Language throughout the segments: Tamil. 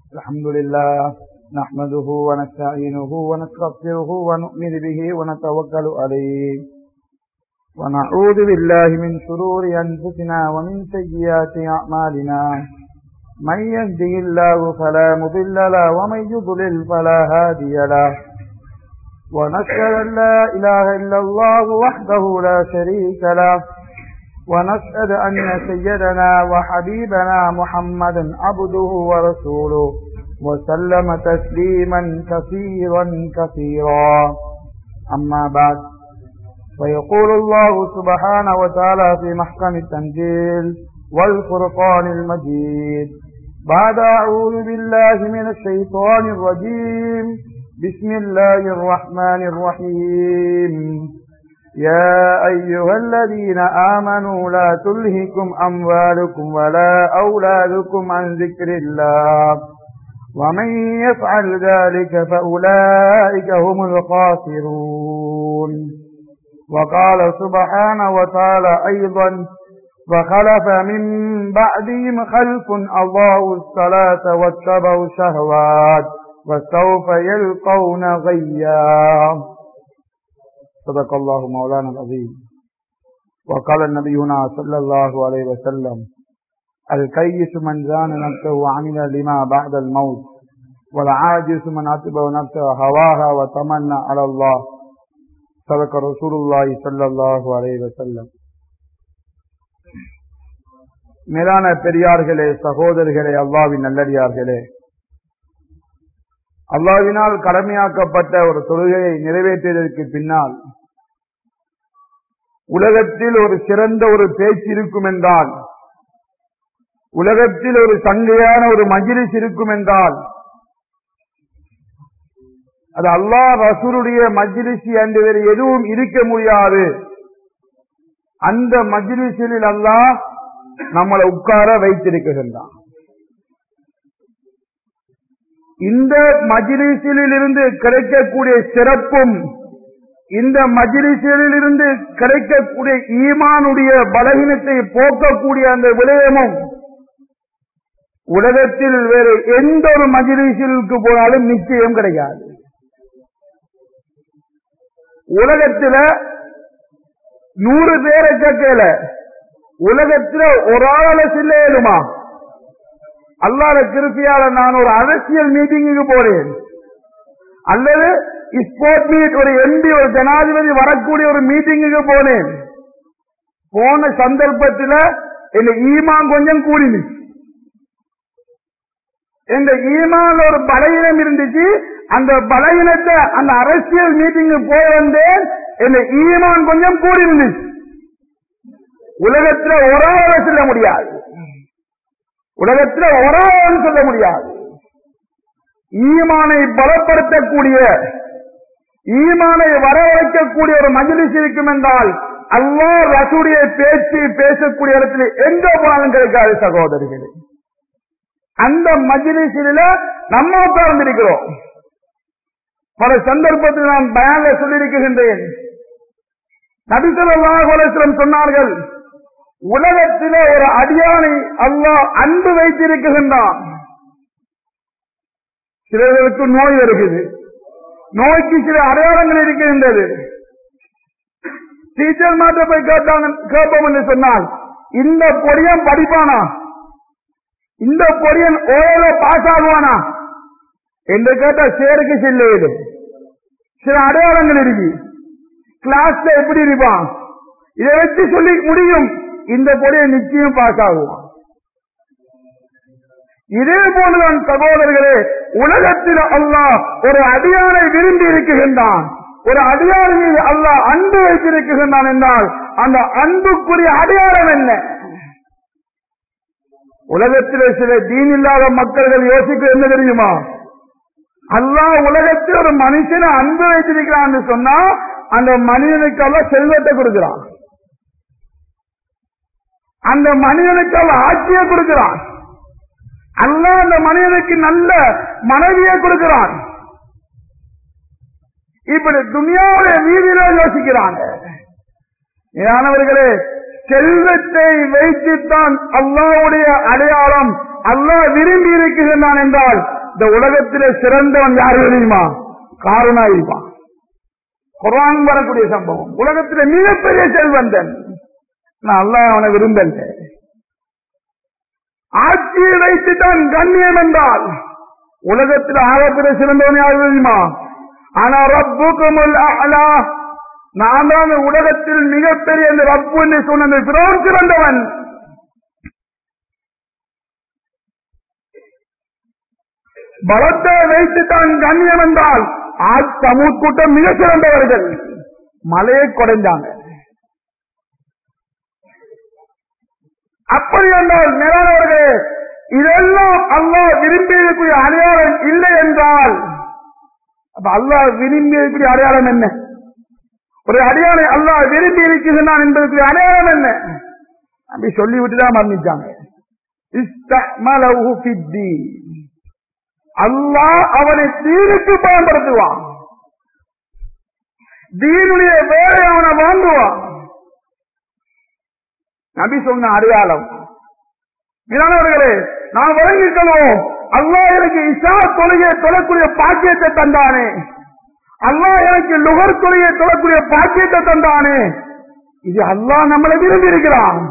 الحمد لله نحمده ونستعينه ونستغفره ونؤمن به ونتوكل عليه ونعوذ بالله من شرور أنفسنا ومن سيئات أعمالنا من يهده الله فلا مضل له ومن يضلل فلا هادي له ونشهد أن لا إله إلا الله وحده لا شريك له ونشهد أن سيدنا وحبيبنا محمدا عبده ورسوله وسلم تسليما كثيرا كثيرا أما بعد فيقول الله سبحانه وتعالى في محكم التنزيل والفرقان المجيد بعد أعوذ بالله من الشيطان الرجيم بسم الله الرحمن الرحيم يا أيها الذين آمنوا لا تلهكم أموالكم ولا أولادكم عن ذكر الله ومن يفعل ذلك فأولئك هم الخاسرون وقال سبحانه وتعالى أيضا فخلف من بعدهم خلف أضاعوا الصلاة واتبعوا الشهوات وسوف يلقون غيا صدق الله مولانا العظيم وقال نبينا صلى الله عليه وسلم الكيس من زان نفسه وعمل لما بعد الموت والعاجز من أتبع نفسه هواها وتمنى على الله صدق رسول الله صلى الله عليه وسلم மேலான பெரியார்களே சகோதரர்களே அல்லாவின் நல்லடியார்களே அல்லாவினால் கடமையாக்கப்பட்ட ஒரு தொழுகையை நிறைவேற்றியதற்கு பின்னால் உலகத்தில் ஒரு சிறந்த ஒரு பேச்சு இருக்கும் என்றால் உலகத்தில் ஒரு சங்கையான ஒரு மஜிலிஸ் இருக்கும் என்றால் அது அல்லாஹ் ரசூருடைய மஜ்லிசி என்று வேறு எதுவும் இருக்க முடியாது அந்த மஜ்லிசில் அல்லாஹ் நம்மளை உட்கார வைத்திருக்கின்றான் இந்த மஜிலிசில் இருந்து கிடைக்கக்கூடிய சிறப்பும் இந்த மஜிலிசில் இருந்து கிடைக்கக்கூடிய ஈமானுடைய பலகீனத்தை போக்கக்கூடிய அந்த விடயமும் உலகத்தில் வேறு எந்த ஒரு மஜிலிசிலுக்கு போனாலும் நிச்சயம் கிடைக்காது உலகத்துல நூறு பேரை கேட்கல உலகத்துல ஒரு ஆளை சில்லையிலுமா அல்லாத திருப்பியால நான் ஒரு அரசியல் மீட்டிங்குக்கு போறேன் அல்லது ஸ்போர்ட் மீட் ஒரு எம்பி ஒரு ஜனாதிபதி வரக்கூடிய ஒரு மீட்டிங்குக்கு போனேன் போன சந்தர்ப்பத்தில் இந்த ஈமான் கொஞ்சம் கூடினுச்சு இந்த ஈமான் ஒரு பலகீனம் இருந்துச்சு அந்த பலகீனத்தை அந்த அரசியல் மீட்டிங்கு போய் வந்தேன் இந்த ஈமான் கொஞ்சம் கூடி இருந்துச்சு உலகத்தில் ஒரே சொல்ல முடியாது உலகத்தில் ஒரே சொல்ல முடியாது ஈமானை பலப்படுத்தக்கூடிய ஈமானை வரவழைக்கக்கூடிய ஒரு மஜிலிஸ் இருக்கும் என்றால் அல்லா ரசூடைய பேச்சு பேசக்கூடிய இடத்துல எங்க போனாலும் கிடைக்காது சகோதரிகளே அந்த மஜிலிசில நம்ம உட்கார்ந்திருக்கிறோம் பல சந்தர்ப்பத்தில் நான் பயான்ல சொல்லியிருக்கின்றேன் நபிசல்லாஹலம் சொன்னார்கள் உலகத்திலே ஒரு அடியானை அல்லாஹ் அன்பு வைத்திருக்கின்றான் சிலர்களுக்கு நோய் வருகிறது நோய்க்கு சில அடையாளங்கள் இருக்கின்றது டீச்சர் மாட்ட போய் கேட்டாங்க கேட்போம் என்று சொன்னால் இந்த பொடியன் படிப்பானா இந்த பொடியன் ஓல பாஸ் ஆகுவானா என்று கேட்டா சேருக்கு செல்லுவது சில அடையாளங்கள் இருக்கு கிளாஸ்ல எப்படி இருப்பான் இதை வச்சு சொல்லி முடியும் இந்த பொடியன் நிச்சயம் பாஸ் ஆகுவான் இதே போன்றுதான் சகோதரர்களே உலகத்தில் அல்லாஹ் ஒரு அடியானை விரும்பி இருக்கின்றான் ஒரு அடியாரில் அல்லாஹ் அன்பு வைத்திருக்கின்றான் என்றால் அந்த அன்புக்குரிய அடையாளம் என்ன உலகத்தில் சில தீன் இல்லாத மக்கள்கள் யோசிக்க என்ன தெரியுமா அல்லாஹ் உலகத்தில் ஒரு மனுஷனை அன்பு வைத்திருக்கிறான் சொன்னா அந்த மனிதனுக்கு அல்ல செல்வத்தை கொடுக்கிறான் அந்த மனிதனுக்கு அல்ல ஆட்சியை கொடுக்கிறான் அல்ல அந்த மனிதனுக்கு நல்ல மனைவியை கொடுக்கிறான் இப்படி துணியாவுடைய வீதியில யோசிக்கிறாங்க ஏனவர்களே செல்வத்தை வைத்துத்தான் அல்லாவுடைய அடையாளம் அல்லாஹ் விரும்பி இருக்கின்றான் என்றால் இந்த உலகத்திலே சிறந்தவன் யார் தெரியுமா காரணா இருப்பான் குரான் வரக்கூடிய சம்பவம் உலகத்திலே மிகப்பெரிய செல்வந்தன் நான் அல்லாஹ் அவனை விரும்பல ஆட்சியை வைத்துத்தான் கண்ணியம் என்றால் உலகத்தில் ஆகப்பெரிய சிறந்தவன் யார் தெரியுமா ஆனா ரப்புக்குமுல் அலா நான் தான் உலகத்தில் மிகப்பெரிய அந்த ரப்பு என்று சொன்ன பிறோன் சிறந்தவன் பலத்தை வைத்துத்தான் கண்ணியம் என்றால் ஆஜ் சமூக கூட்டம் மிக சிறந்தவர்கள் மலையை குறைஞ்சாங்க அப்படி என்றால் மேலானவர்களே இதெல்லாம் அல்லாஹ் விரும்பி இருக்கக்கூடிய அடையாளம் இல்லை என்றால் அப்ப அல்லாஹ் விரும்பி இருக்கக்கூடிய அடையாளம் என்ன ஒரு அடையாளம் அல்லாஹ் விரும்பி இருக்குகிறான் என்பதற்கு அடையாளம் என்ன அப்படி சொல்லிவிட்டுதான் மன்னிச்சாங்க இஸ்தமலஹு ஃபித்தீன். அல்லாஹ் அவனை தீனுக்கு பயன்படுத்துவான் தீனுடைய வேலை அவனை வாங்குவான் நபி சொன்ன அடையாளம் மீனவர்களே நான் விளங்கிக்கணும் அல்லாஹ் எனக்கு இஷா தொழுகை தொழக்கூடிய பாக்கியத்தை தந்தானே அல்லாஹ் எனக்கு லுகர் தொழுகை தொழக்கூடிய பாக்கியத்தை தந்தானே இது அல்லாஹ் நம்மளை விரும்பி இருக்கிறான்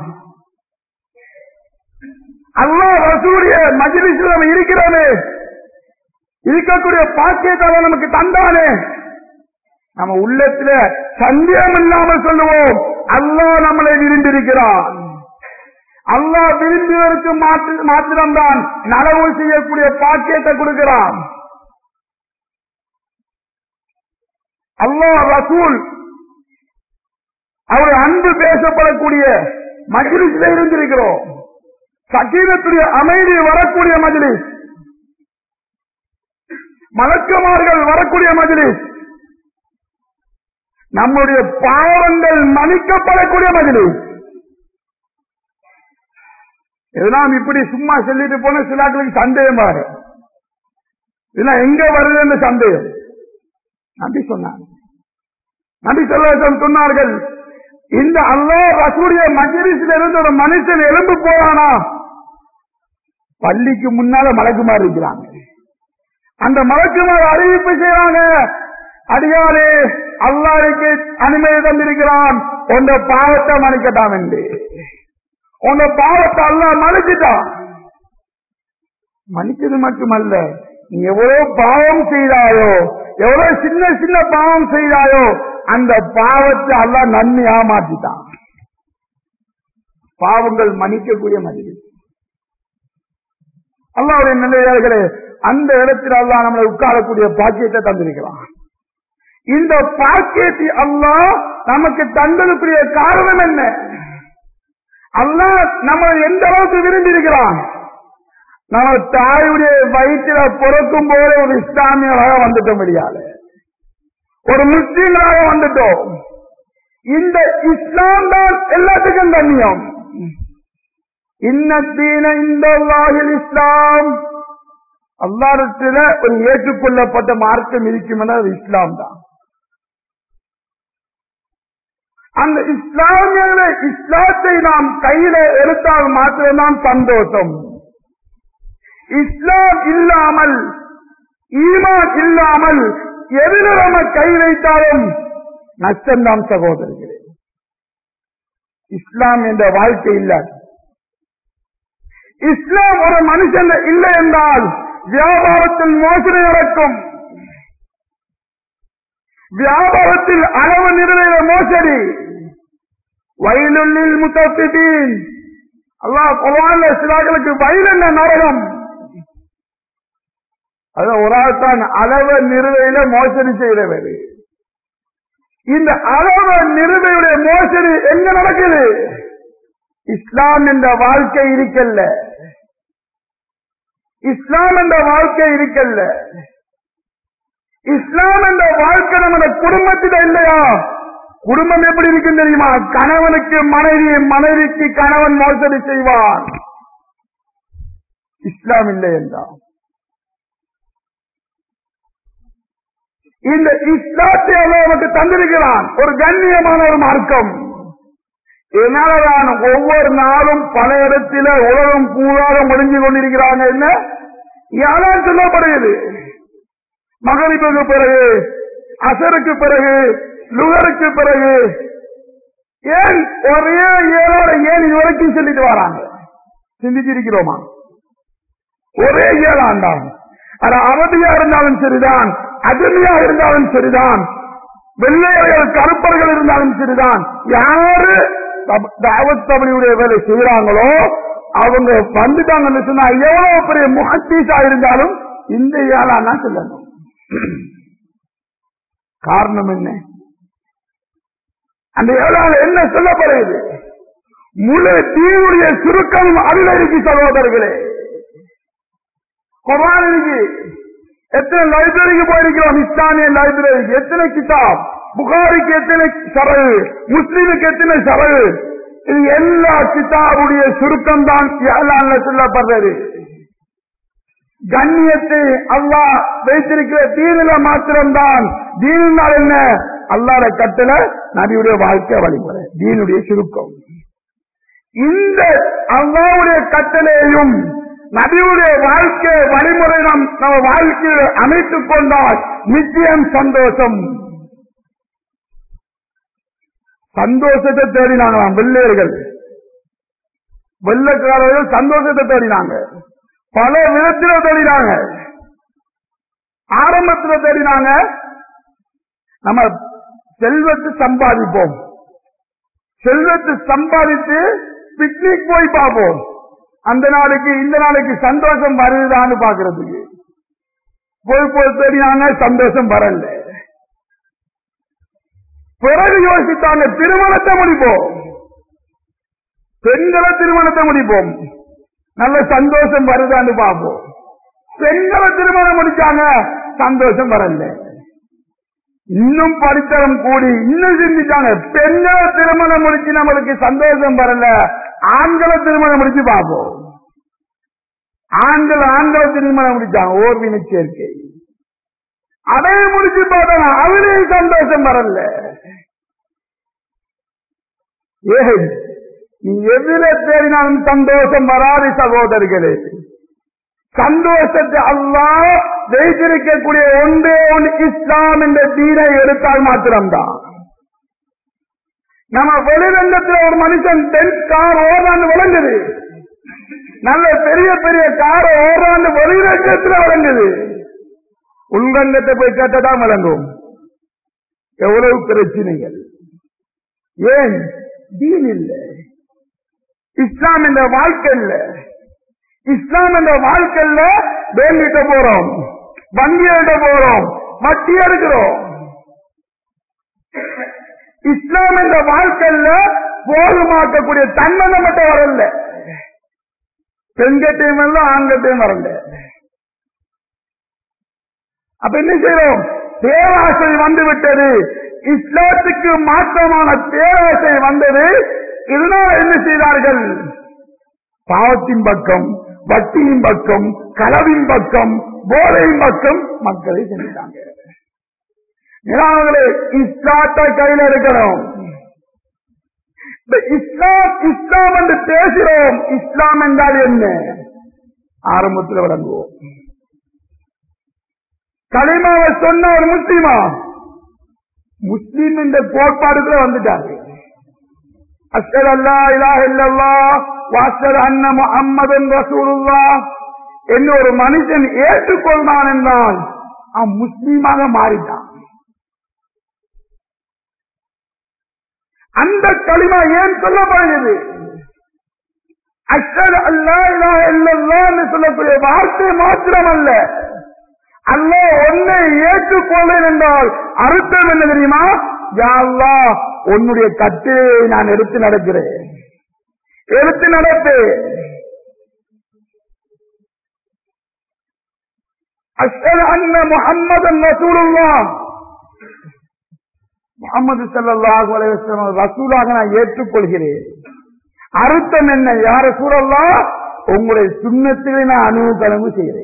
அல்லாஹ் ரசூடைய மஜ்லிஸில் நம்ம இருக்கிறோமே இருக்கக்கூடிய பாக்கியத்தை அவன் நமக்கு தந்தானே நம்ம உள்ளத்துல சந்தேகம் இல்லாமல் சொல்லுவோம் அல்லாஹ் நம்மளை விரும்பியிருக்கிறான் அல்லாஹ் விரும்பியவருக்கு மாற்று- மாத்திரம்தான் நலவு செய்யக்கூடிய பாக்கியத்தை கொடுக்கிறான் அல்லாஹ் ரசூல் அவர் அன்பு பேசப்படக்கூடிய மஜ்லிஸ்ல இருந்திருக்கிறோம் சக்கீனத்துடைய அமைதி வரக்கூடிய மஜ்லிஸ் மலக்குமார்கள் வரக்கூடிய மஜ்லிஸ் நம்முடைய பாவங்கள் மன்னிக்கப்படக்கூடிய மஜ்லிஸ் இதெல்லாம் இப்படி சும்மா சொல்லிட்டு போன சிலாக்களுக்கு சந்தேகம் பாரு இதெல்லாம் எங்க வருது இந்த சந்தேகம் நம்பி சொன்னாங்க நபி சொல்ல சொன்னார்கள் இந்த அல்லாஹ் ரசூடைய மஜ்லிஸ்ல இருந்து ஒரு மனுஷன் எலும்பு போறானா பள்ளிக்கு முன்னால மலக்குமார் இருக்கிறாங்க அந்த மலக்குமார் அறிவிப்பு செய்யறாங்க அடியாரே அல்லாருக்கு அனுமதி தந்திருக்கிறான் உங்க பாவத்தை மன்னிக்கட்டாம் என்று உங்க பாவத்தை அல்லாஹ் மன்னிச்சுட்டான் மன்னிச்சது மட்டுமல்ல நீ எவ்வளவு பாவம் செய்தாயோ எவ்வளவு சின்ன சின்ன பாவம் செய்தாயோ அந்த பாவத்தை அல்லாஹ் நன்மையா மாற்றிட்டான் பாவங்கள் மன்னிக்கக்கூடிய மதிப்பு அல்லாவுடைய நிலையாளர்களே அந்த இடத்தில் அல்லாஹ் நம்மளை உட்காரக்கூடிய பாக்கியத்தை தந்திருக்கிறான் இந்த பாக்கியத்தை அல்லாஹ் நமக்கு தந்ததுக்குரிய காரணம் என்ன அல்லாஹ் நம்ம எந்த அளவுக்கு விரும்பி இருக்கிறான் நம்ம தாயுடைய வயிற்றில பிறக்கும் போது ஒரு இஸ்லாமியராக வந்துட்ட முடியாது ஒரு முஸ்லீம்களாக வந்துட்டோம் இந்த இஸ்லாம் தான் எல்லாத்துக்கும் கண்ணியம் இன்னத்தீன இந்த இஸ்லாம் அல்லாரத்தில் ஒரு ஏற்றுக்கொள்ளப்பட்ட மார்க்கம் இருக்கும் என அது இஸ்லாம் தான் அந்த இஸ்லாமிய இஸ்லாத்தை நாம் கையில எடுத்தால் மாத்திரம்தான் சந்தோஷம் இஸ்லாம் இல்லாமல் ஈமான் இல்லாமல் எதிர நம்ம கை வைத்தாலும் நஷ்டம்தான் சகோதரர்களே இஸ்லாம் என்ற வாழ்க்கை இல்ல இஸ்லாம் ஒரு மனுஷன் இல்லை என்றால் வியாபாரத்தில் மோசடி நடக்கும் வியாபாரத்தில் அளவு நிறுவன மோசடி வயலுள்ளில் முத்தப்பிட்டீன் அல்லாஹ் குர்ஆன்ல சிலாக்களுக்கு வயல் என்ன நரகம் அது ஒரு ஆள் தான் அளவு நிறுவையில மோசடி செய்கிறவர் இந்த அளவு நிறுவையுடைய மோசடி எங்க நடக்குது இஸ்லாம் என்ற வாழ்க்கை இருக்கல்ல இஸ்லாம் என்ற வாழ்க்கை இருக்கல்ல இஸ்லாம் என்ற வாழ்க்கை நம்ம குடும்பத்தில இல்லையா குடும்பம் எப்படி இருக்கும் தெரியுமா கணவனுக்கு மனைவி மனைவிக்கு கணவன் மோசடி செய்வான் இஸ்லாம் இல்லை என்றான் இந்த இஸ்லாத்தை அல்லாஹ் நமக்கு தந்திருக்கிறான் ஒரு கண்ணியமான ஒரு மார்க்கம் இதனாலதான் ஒவ்வொரு நாளும் பல இடத்தில உலகம் பூராக முடிஞ்சு கொண்டிருக்கிறாங்க என்ன யாரால் சொல்லப்படுகிறது மகரிப்புக்கு பிறகு அசருக்கு பிறகு லுகருக்கு பிறகு ஏன் ஒரே ஏழோட ஏன் இதுவரைக்கும் சொல்லிட்டு வராங்க சிந்திச்சிருக்கிறோமா ஒரே ஏழாண்டாம் அது அரபியா இருந்தாலும் சரிதான் அஜமியா இருந்தாலும் சரிதான் வெள்ளையர்கள் கருப்பர்கள் இருந்தாலும் சரிதான் யாரு தப்- தாவத் தமிழுடைய வேலை செய்யறாங்களோ அவங்க வந்துட்டாங்கன்னு சொன்னா எவ்வளவு பெரிய முகத்தீசா இருந்தாலும் இந்த ஏழான்னா சொல்லணும் காரணம் என்ன அந்த ஏழால என்ன சொல்லப்படுகிறது முழு தீவுடைய சுருக்கம் அதுல இருக்கு சகோதரர்களே குரான் இருக்கு எத்தனை லைப்ரரிக்கு போயிருக்கிறோம் இஸ்லாமிய லைப்ரரிக்கு எத்தனை கிதாப் புகாரிக்கு எத்தனை சரகு முஸ்லீமுக்கு எத்தனை சரகு இது எல்லா கிதாபுடைய சுருக்கம் தான் ஏழான்ல சொல்லப்படுறது கண்ணியத்தை அல்லாஹ் வைத்திருக்கிற தீனில மாத்திரம்தான் தீனால் என்ன அல்லாத கட்டளை நபியுடைய வாழ்க்கை வழிமுறை தீனுடைய சுருக்கம் இந்த அல்லாவுடைய கட்டளையையும் நபியுடைய வாழ்க்கை வழிமுறை நாம் நம்ம வாழ்க்கையில் அமைத்துக் கொண்டால் நிச்சயம் சந்தோஷம் சந்தோஷத்தை தேடினாங்களாம் வெள்ளையர்கள் வெள்ளக்காரர்கள் சந்தோஷத்தை தேடினாங்க பல விதத்தில தேடினாங்க ஆரம்பத்துல தேடினாங்க நம்ம செல்வத்தை சம்பாதிப்போம் செல்வத்தை சம்பாதித்து பிக்னிக் போய் பார்ப்போம் அந்த நாளைக்கு இந்த நாளைக்கு சந்தோஷம் வருதான்னு பாக்குறதுக்கு போய் போய் தேடினாங்க சந்தோஷம் வரல பிறகு யோசித்தாங்க திருமணத்தை முடிப்போம் பெண்களை திருமணத்தை முடிப்போம் நல்ல சந்தோஷம் வருதான்னு பார்ப்போம் பெண்களை திருமணம் முடிச்சாங்க சந்தோஷம் வரல இன்னும் படித்தரம் கூடி இன்னும் சிந்திச்சாங்க பெண்களை திருமணம் முடிச்சு நம்மளுக்கு சந்தோஷம் வரல ஆண்களை திருமணம் முடிச்சு பார்ப்போம் ஆண்கள் ஆண்களை திருமணம் முடிச்சாங்க ஓர்வின சேர்க்கை அதை முடிச்சு பார்த்தாங்க அவரையும் சந்தோஷம் வரல ஏன் நீ எதிர தேடினாலும் சந்தோஷம் வராது சகோதரர்களே சந்தோஷத்தை அல்லாஹ் வைத்திருக்கக்கூடிய ஒன்றே ஒன்று இஸ்லாம் என்ற தீனை எடுத்தால் மாத்திரம்தான் நம்ம வெளிரங்கத்தில் ஒரு மனுஷன் டென்த் கார் ஓடாண்டு விளங்குது நல்ல பெரிய பெரிய கார் ஓடாண்டு வெளிரங்கத்தில் விளங்குது உள்ரங்கத்தை போய் கேட்டதான் விளங்கும் எவ்வளவு பிரச்சனைகள் ஏன் தீன் இல்லை இஸ்லாம் என்ற வாழ்க்கை இல்ல இஸ்லாம் என்ற வாழ்க்கையில வேண்டிட்டு போறோம் வங்கியிட போறோம் வட்டி எடுக்கிறோம் இஸ்லாம் என்ற வாழ்க்கையில போதுமாக்கக்கூடிய தன்மை நம்மகிட்ட வரல பெண்கட்டையும் வரல ஆண்கட்டையும் வரல அப்ப என்ன செய்யறோம் பேராசை வந்து விட்டது இஸ்லாத்துக்கு மாற்றமான பேராசை வந்தது இதனால் என்ன செய்தார்கள் பாவத்தின் பக்கம் வட்டியின் பக்கம் களவின் பக்கம் போதையின் பக்கம் மக்களை செஞ்சாங்க நிலாவங்களே இஸ்லாத்தை கையில இருக்கணும் இந்த இஸ்லாம் இஸ்லாம் என்று பேசுகிறோம் இஸ்லாம் என்றால் என்ன ஆரம்பத்தில் விளங்குவோம் களிமாவை சொன்ன ஒரு முஸ்லீமா முஸ்லீம் என்ற கோட்பாடுக்குள்ள வந்துட்டாரு அஷ்ஹது அல்லா இலாஹ இல்லல்லாஹ் வாஷ்ஹது அன்ன முஹம்மதன் ரசூலுல்லாஹ் என்ன ஒரு மனுஷன் ஏற்றுக்கொள்வான் என்றால் அவன் முஸ்லீமாக மாறிட்டான் அந்த களிமா ஏன் சொல்லப்படுகிறது அஷ்ஹது அல்லா இலாஹ இல்லல்லாஹ் என்று சொல்லக்கூடிய வார்த்தை மாத்திரம் அல்ல அல்லா உன்னை ஏற்றுக்கொள்வேன் என்றால் அர்த்தம் என்ன தெரியுமா யா அல்லாஹ் உன்னுடைய கட்டிலை நான் எடுத்து நடக்கிறேன் எடுத்து நடப்பேன் அஷ்ஹது அன்ன முஹம்மதன் ரசூலுல்லாஹ் முகமது ஸல்லல்லாஹு அலைஹி வஸல்லம் ரசூலாக நான் ஏற்றுக்கொள்கிறேன் அர்த்தம் என்ன யார சூழல்லா உங்களுடைய சுண்ணத்திலே நான் அனுபவம் செய்கிறேன்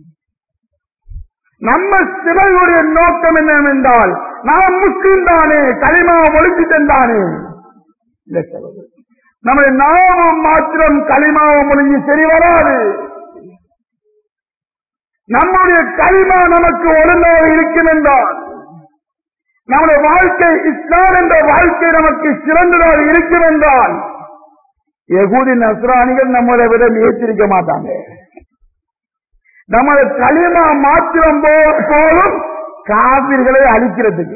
நம்ம சிலையுடைய நோக்கம் என்னவென்றால் நாம் முஸ்லீம் தானே களிமாவை ஒழிச்சிட்டேன் தானே இல்ல சகோதரர். நம்முடைய நாமம் மாத்திரம் களிமாவை முடிஞ்சு சரி வராது நம்முடைய களிமா நமக்கு ஒழுங்காக இருக்கும் என்றால் நம்முடைய வாழ்க்கை இஸ்லாம் என்ற வாழ்க்கை நமக்கு சிறந்ததாக இருக்கும் என்றால் யகூதி நஸ்ரானிகள் நம்மளை விட முயற்சிருக்க மாட்டாங்க நமது களிமா மாத்திரம் போ- போலும் காவிர்களை அழிக்கிறதுக்கு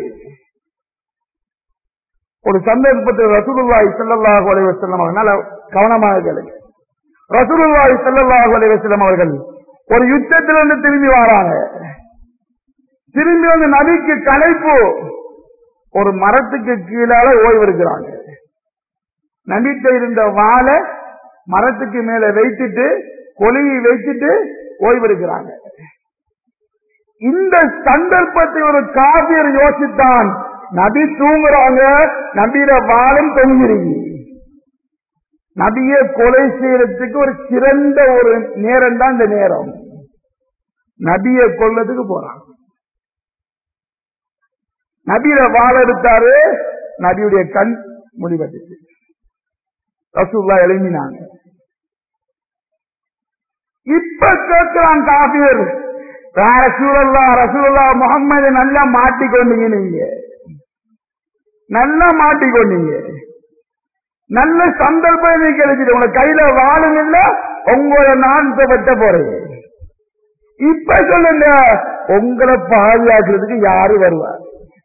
ஒரு சந்தர்ப்பத்தில் ரசூலுல்லாஹி ஸல்லல்லாஹு அலைஹி வஸல்லம் அவர்கள் நல்ல கவனமாக கேளுங்க ரசூலுல்லாஹி ஸல்லல்லாஹு அலைஹி வஸல்லம் அவர்கள் ஒரு யுத்தத்திலிருந்து திரும்பி வராங்க திரும்பி வந்து நபிக்கு களைப்பு ஒரு மரத்துக்கு கீழால ஓய்வு இருக்கிறாங்க நபிட்ட இருந்த வாழை மரத்துக்கு மேல வைத்துட்டு கொலியை வைத்துட்டு ஓய்வு இருக்கிறாங்க இந்த சந்தர்ப்பத்தை ஒரு காவியர் யோசித்தான் நபி தூங்குறாங்க நபியில வாழும் தொங்கிருங்க நபியை கொலை செய்யறதுக்கு ஒரு சிறந்த ஒரு நேரம் தான் இந்த நேரம் நபியை கொல்லதுக்கு போறான் நபியில வாழ எடுத்தாரு நபியுடைய கண் முடிவெட்டுச்சு ரசூல்லா எழுப்பினாங்க இப்ப கேட்கிறான் காபீர் ரசூலல்லா ரசூலல்லா முகம்மது நல்லா மாட்டிக்கொண்டீங்க நீங்க நல்லா மாட்டிக்கொண்டீங்க நல்ல சந்தர்ப்பம் நீ கிடைச்சிட்டு உங்க கையில வாழும் இல்ல உங்களை நான் இப்ப வெட்ட போறேன் இப்ப சொல்லுங்க உங்களை பாதுகாக்கிறதுக்கு யாரு வருவார்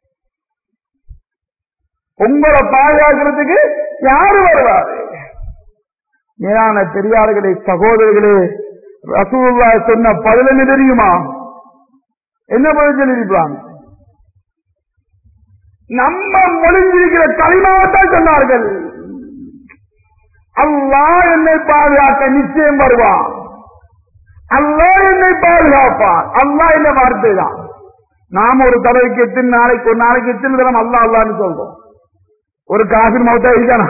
உங்களை பாதுகாக்கிறதுக்கு யாரு வருவார் மேலான பெரியார்களே சகோதரர்களே ரசூல்லா சொன்ன பதில் என்ன தெரியுமா என்ன பதில் சொல்லியிருப்பாங்க நம்ம மொழிஞ்சிருக்கிற களிமாவத்தான் சொன்னார்கள் அல்லாஹ் என்னை பாதுகாக்க நிச்சயம் வருவான் அல்லாஹ் என்னை பாதுகாப்பான் அல்லாஹ் என்ன வார்த்தை தான் நாம ஒரு தடவைக்கு எத்தனை நாளைக்கு ஒரு நாளைக்கு எத்தனை தரம் அல்லாஹ் அல்லான்னு சொல்றோம் ஒரு காசின் மௌத்தா இருக்கானா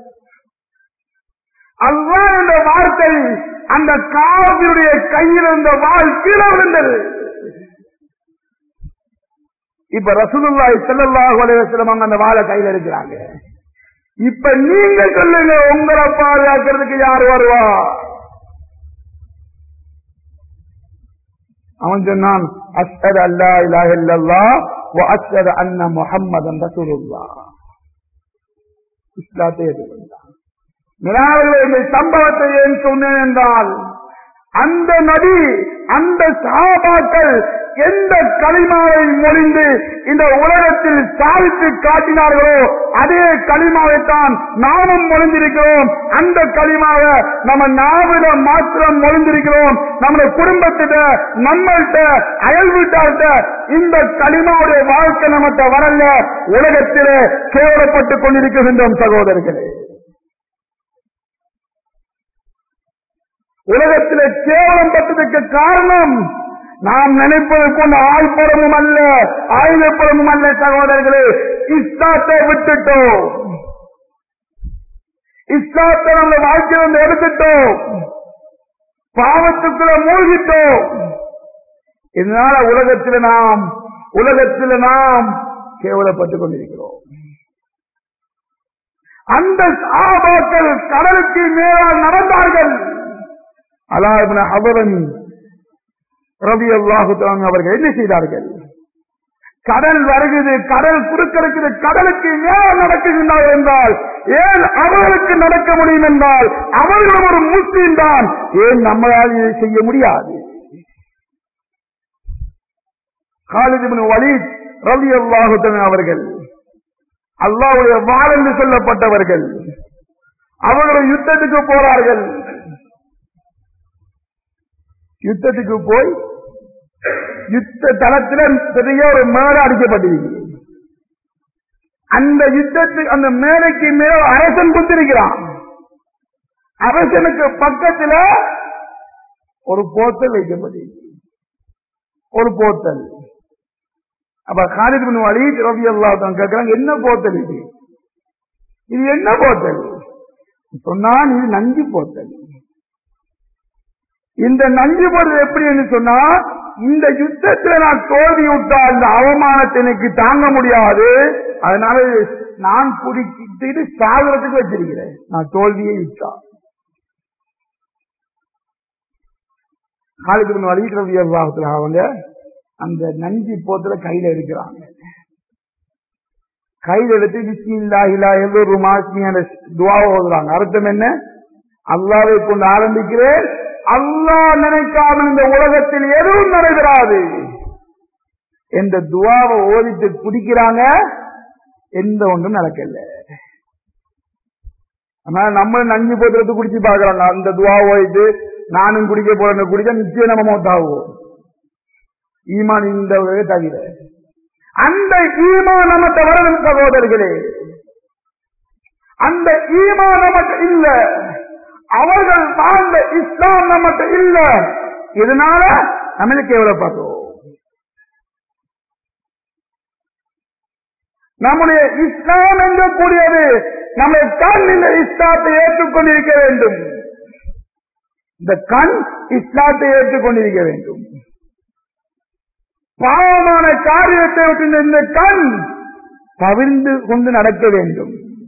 அல்லாஹ் என்ற வார்த்தை அந்த காவியுடைய கையில் இருந்த வாழ் கீழே விழுந்தது இப்ப ரசூலுல்லாஹி ஸல்லல்லாஹு அலைஹி வஸல்லம் அவங்க அந்த வாழை கையில இருக்கிறாங்க இப்ப நீங்க சொல்லுங்க உங்களை பாதுகாக்கிறதுக்கு யார் வருவா அவன் சொன்னான் அஷ்ஹது அல்லா இலாஹ இல்லல்லாஹ் வ அஷ்ஹது அன்ன முஹம்மதன் ரசூலுல்லாஹ் இஸ்லாத்தை ஏற்றுக்கொண்டான் நிலாவிலே இந்த சம்பவத்தை ஏன் சொன்னேன் என்றால் அந்த நபி அந்த சாபாக்கள் எந்த களிமாவை மொழிந்து இந்த உலகத்தில் சாதித்து காட்டினார்களோ அதே களிமாவைத்தான் நாமும் மொழிந்திருக்கிறோம் அந்த களிமாவை நம்ம நாவில மாத்திரம் மொழிந்திருக்கிறோம் நம்முடைய குடும்பத்திட்ட நம்மள்கிட்ட அயல் வீட்டார்கிட்ட இந்த களிமாவுடைய வாழ்க்கை நம்மகிட்ட வரல உலகத்திலே கேவலப்பட்டுக் கொண்டிருக்கின்றோம் சகோதரர்களே உலகத்திலே கேவலம் பட்டதுக்கு காரணம் நாம் நினைப்பது போன்ற ஆழ்புறமும் அல்ல ஆயுதப்புறமும் அல்ல சகோதரர்களே இஸ்லாத்தை விட்டுட்டோம் இஸ்லாத்தை நம்ம வாழ்க்கையிலிருந்து எடுத்துட்டோம் பாவத்துக்குள்ள மூழ்கிட்டோம் இதனால உலகத்தில் நாம் உலகத்தில் நாம் கேவலப்பட்டுக் கொண்டிருக்கிறோம் அந்த சாபாக்கள் கடலுக்கு மேலால் நடந்தார்கள் அலாபின் அவரன் ரவி அல்லாஹு அவர்கள் என்ன செய்தார்கள் கடல் வருகிறது கடல் குறுக்கெடுக்குது கடலுக்கு மேல் நடக்குகின்றார் என்றால் ஏன் அவர்களுக்கு நடக்க முடியும் என்றால் அவர்கள் ஒரு முஸ்லீம் தான் ஏன் நம்மளால் இதை செய்ய முடியாது காலிதிபின் வலீத் ரவி அல்லாஹு அவர்கள் அல்லாவுடைய வாள் என்று சொல்லப்பட்டவர்கள் அவர்கள் யுத்தத்துக்கு போறார்கள் யுத்தத்துக்கு போய் யுத்த தளத்தில் பெரிய ஒரு மேடை அடிக்கப்பட்டிருக்கு அந்த யுத்தத்துக்கு அந்த மேடைக்கு மேல அரசன் குத்திருக்கிறான் அரசனுக்கு பக்கத்துல ஒரு போத்தல் வைக்கப்பட்டிருக்கு ஒரு போத்தல் அப்ப காலித் பின் வலீத் ரவி அல்லா கேட்கிறாங்க என்ன போத்தல் இது இது என்ன போத்தல் சொன்னான் இது நஞ்சு போத்தல் இந்த நஞ்சு போடுறது எப்படி என்று சொன்னா இந்த யுத்தத்தில் நான் தோல்வி விட்டா இந்த அவமானத்தை எனக்கு தாங்க முடியாது அதனால நான் குடிக்கிட்டு சாகரத்துக்கு வச்சிருக்கிறேன் நான் தோல்வியை விட்டா காலுக்கு முன் வலிக்கிற வியாபாரத்தில் அவங்க அந்த நஞ்சி போத்துல கையில எடுக்கிறாங்க கையில எடுத்து பிஸ்மில்லா இலா எல்லோரு மாஸ்மியான துவாவை ஓதுறாங்க அர்த்தம் என்ன அல்லாவை கொண்டு ஆரம்பிக்கிறேன் அல்லாஹ் நினைக்காமல் இந்த உலகத்தில் எதுவும் நடைபெறாது என்ற துவாவை ஓதிட்டு குடிக்கிறாங்க எந்த ஒன்றும் நடக்கல ஆனா நம்ம நஞ்சு போத்துறது குடிச்சு பாக்குறாங்க அந்த துவா ஓதிட்டு நானும் குடிக்க போறேன் குடிச்சா நிச்சயம் நம்ம மௌத்தாகுவோம் ஈமான் இந்த தவிர அந்த ஈமான் நமக்கு வரணும் சகோதரர்களே அந்த ஈமான் நமக்கு இல்ல அவர்கள் வாழ்ந்த இஸ்லாம் நமக்கு இல்ல இதனால நம்மளுக்கு கேவலப்படுறோம் நம்முடைய இஸ்லாம் என்று கூடியது நம்முடைய கண் இந்த இஸ்லாத்தை ஏற்றுக்கொண்டிருக்க வேண்டும் இந்த கண் இஸ்லாத்தை ஏற்றுக்கொண்டிருக்க வேண்டும் பாவமான காரியத்தை விட்டு இந்த கண் தவிர்ந்து கொண்டு நடக்க வேண்டும்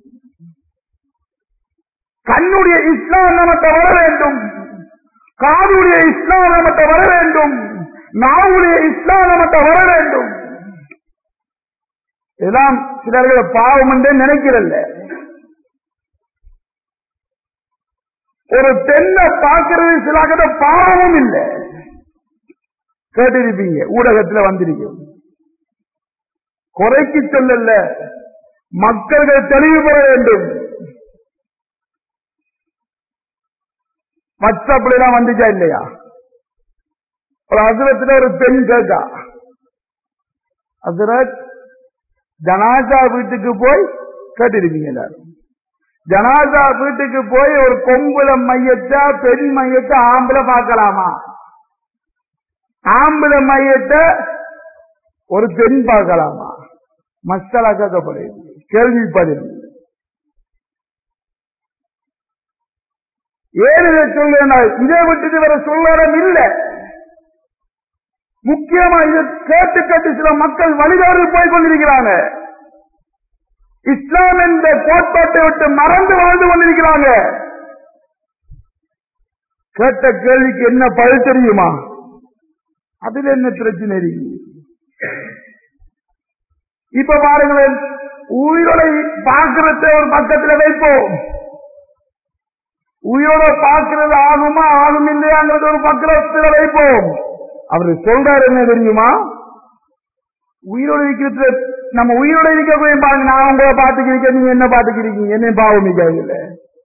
கண்ணுடைய இஸ்லாம் நமக்கு வர வேண்டும் காதுடைய இஸ்லாம் நமக்கு வர வேண்டும் நாவுடைய இஸ்லாம் நமக்கு வர வேண்டும் இதெல்லாம் சிலர்கள் பாவம் என்றே நினைக்கிறல்ல ஒரு பெண்ணை பார்க்கிறது சில பாவமும் இல்லை கேட்டிருப்பீங்க ஊடகத்துல வந்திருக்கும் குறைக்கு சொல்லல மக்கள்கள் தெளிவு பெற வேண்டும் வாட்ஸ்அப்ல எல்லாம் வந்துச்சா இல்லையா ஒரு அசுரத்துல ஒரு பெண் கேட்டா அசுரத் ஜனாசா வீட்டுக்கு போய் கேட்டிருப்பீங்க எல்லாரும் ஜனாசா வீட்டுக்கு போய் ஒரு கொம்புல மையத்தை பெண் மையத்தை ஆம்பளை பார்க்கலாமா ஆம்பளை மையத்தை ஒரு பெண் பார்க்கலாமா மசாலா கேட்கப்படுது கேள்விப்பதில் ஏன் இதை சொல்றேன் இதை விட்டுட்டு வர சொல்லறம் இல்ல முக்கியமா இதை கேட்டு கேட்டு சில மக்கள் வழிகாடு போய் கொண்டிருக்கிறாங்க இஸ்லாம் என்ற கோட்பாட்டை விட்டு மறந்து வாழ்ந்து கொண்டிருக்கிறாங்க கேட்ட கேள்விக்கு என்ன பதில் தெரியுமா அதுல என்ன பிரச்சனை இருக்கு இப்ப பாருங்களேன் உயிரோட பார்க்கிறத ஒரு பக்கத்துல வைப்போம் உயிரோட பார்க்கிறது ஆகுமா ஆகும் இல்லையாங்கிறது ஒரு பக்கத்துல வைப்போம் அவரு சொல்றாரு என்ன தெரியுமா உயிரோட இருக்கிறது நம்ம உயிரோட இருக்கக்கூடிய பாருங்க நான் உங்களை பாத்துக்கிறீங்க நீங்க என்ன பாத்துக்கிறீங்க என்ன பாவம் இல்லை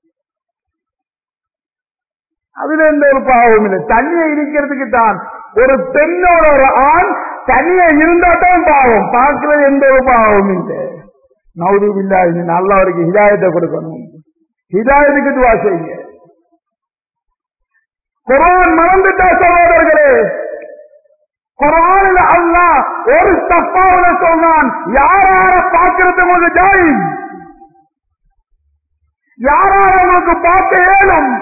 அதுல எந்த ஒரு பாவம் இல்லை தனியா இருக்கிறதுக்கு தான் ஒரு பெண்ணோட ஒரு ஆண் தனியா இருந்தா தான் பாவம் பார்க்கிறது எந்த ஒரு பாவம் இல்லை நவுது இல்லா நல்லா அவருக்கு ஹிதாயத்தை கொடுக்கணும் ஹிதாயத்துக்கு துவா செய்யுங்க குரான் மறந்துட்டா சகோதரர்களே குரானில் அல்லா ஒரு தப்பாவில சொன்னான் யாரார பார்க்கிறது ஒரு ஜாய் யாரார உங்களுக்கு பார்க்க ஏழும்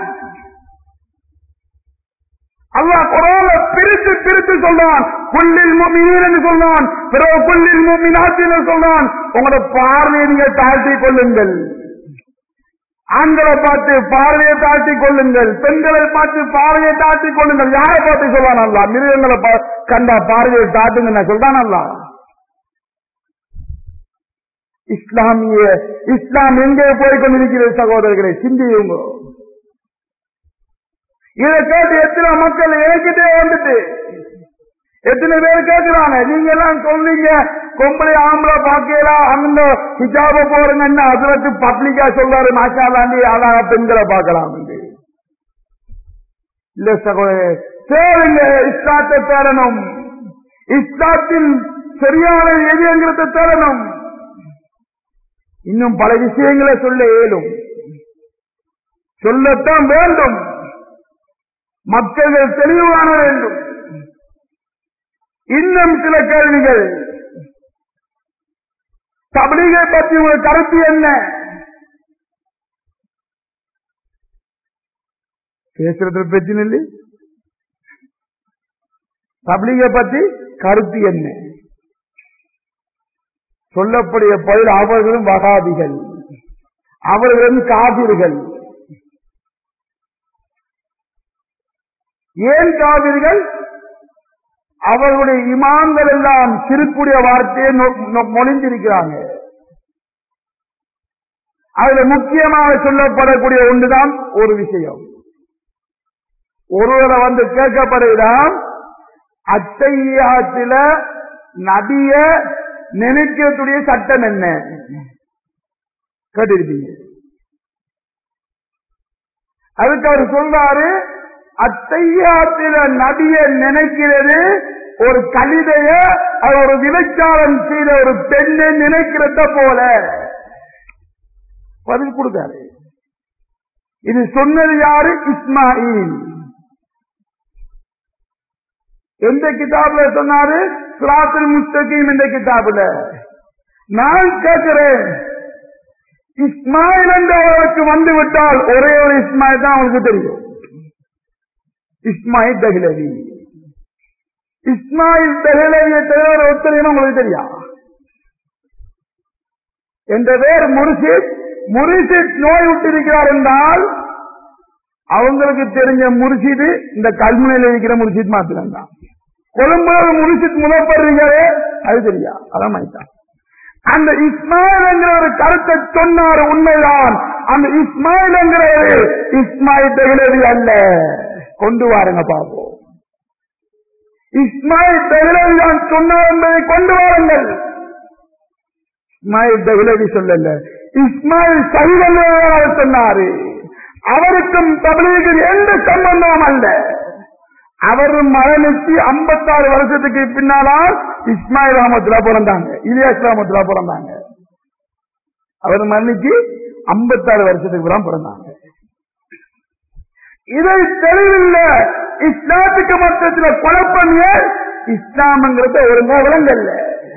அல்லாஹ் குரான பிரித்து பிரித்து சொல்றான் புல்லில் முமினீன் என்று சொன்னான் பிறகு புல்லில் முமினாத் என்று சொன்னான் உங்களோட பார்வையை நீங்கள் தாழ்த்தி கொள்ளுங்கள் ஆண்களை பார்த்து பார்வையை தாழ்த்தி கொள்ளுங்கள் பெண்களை பார்த்து பார்வையை தாழ்த்தி கொள்ளுங்கள் யாரை பார்த்து சொல்றான் அல்லா மிருகங்களை கண்டா பார்வையை தாட்டுங்க நான் சொல்றான் அல்லா இஸ்லாமிய இஸ்லாம் எங்கே போய் கொண்டிருக்கிறது சகோதரர்களை சிந்தியுங்க இதை கேட்டு எத்தனை மக்கள் எனக்கிட்டே வந்துட்டு எத்தனை பேர் கேட்கிறாங்க நீங்க எல்லாம் சொல்றீங்க பொம்பளை ஆம்பளை பாக்கலாம் அந்த ஹிஜாப போறீங்கன்னா அது வச்சு பப்ளிக்கா சொல்றாரு மாஷாலாண்டி அழகா பெண்களை பார்க்கலாம் இல்ல சகோதரர் தேடுங்க இஸ்லாத்தை தேடணும் இஸ்லாத்தில் சரியான எதிரங்கிறத தேடணும் இன்னும் பல விஷயங்களை சொல்ல இயலும் சொல்லத்தான் வேண்டும் மக்கள் தெளிவு காண வேண்டும் இன்னும் சில கேள்விகள் தபிலிகை பற்றி உங்கள் கருத்து என்ன பேசுறது பிரச்சனை இல்லை தபிலிகை பற்றி கருத்து என்ன சொல்லக்கூடிய பதில் அவர்களும் வகாதிகள் அவர்களும் காதிர்கள் ஏன் காவிரிகள் அவர்களுடைய இமான்கள் எல்லாம் சிறுக்குடைய வார்த்தையை நொ- நொ- மொழிந்திருக்கிறாங்க அதுல முக்கியமாக சொல்லப்படக்கூடிய ஒன்றுதான் ஒரு விஷயம் ஒருவரை வந்து கேட்கப்படுகிறான் அத்தையாத்தில நபிய நினைக்கக்கூடிய சட்டம் என்ன கேட்டிருப்பீங்க அதுக்கு அவர் சொல்றாரு அத்தையாத்தில நபிய நினைக்கிறது ஒரு கவிதைய அது ஒரு விபச்சாரம் செய்த ஒரு பெண்ணை நினைக்கிறத போல பதில் கொடுத்தாரு இது சொன்னது யாரு இஸ்மாயில் எந்த கிதாபுல சொன்னாரு சிராத்துல் முஸ்தகீம் என்ற கிதாபுல நான் கேட்கிறேன் இஸ்மாயில் என்ற அவருக்கு வந்து விட்டால் ஒரே ஒரு இஸ்மாயில் தான் அவனுக்கு தெரியும் இஸ்மாயில் தகிலவி இஸ்மாயில் தகிலவியை தவிர ஒருத்தரையும் உங்களுக்கு தெரியும் என்ற பேர் முர்ஷித் முர்ஷித் நோய் விட்டிருக்கிறார் என்றால் அவங்களுக்கு தெரிஞ்ச முர்ஷிது இந்த கல்முனையில் இருக்கிற முர்ஷித் மாத்திரம் தான் கொழும்புல ஒரு முர்ஷித் முதப்படுறீங்களே அது தெரியா அதான் மாட்டான் அந்த இஸ்மாயில் என்கிற ஒரு கருத்தை சொன்னார் உண்மைதான் அந்த இஸ்மாயில் என்கிறது இஸ்மாயில் தகுலவி அல்ல கொண்டு வாருங்க பாப்போம் இஸ்மாயில் தகுலவி தான் சொன்னார் என்பதை கொண்டு வாருங்கள் இஸ்மாயில் தகுலவி சொல்லல இஸ்மாயில் சகிதல்ல சொன்னாரு அவருக்கும் தபிலீகில் எந்த சம்பந்தமும் அல்ல அவர் மரணிச்சு ஐம்பத்தாறு வருஷத்துக்கு பின்னாலாம் இஸ்மாயில் ரஹமத்துலா பிறந்தாங்க இலியாஸ் ரஹமத்துலா பிறந்தாங்க அவர் மரணிச்சு ஐம்பத்தாறு வருஷத்துக்கு பிறகு பிறந்தாங்க இதை தெளிவில்ல இஸ்லாத்துக்கு மொத்தத்தில் குழப்பம் ஏன் இஸ்லாம்ங்கிறத ஒழுங்கா விளங்கல்ல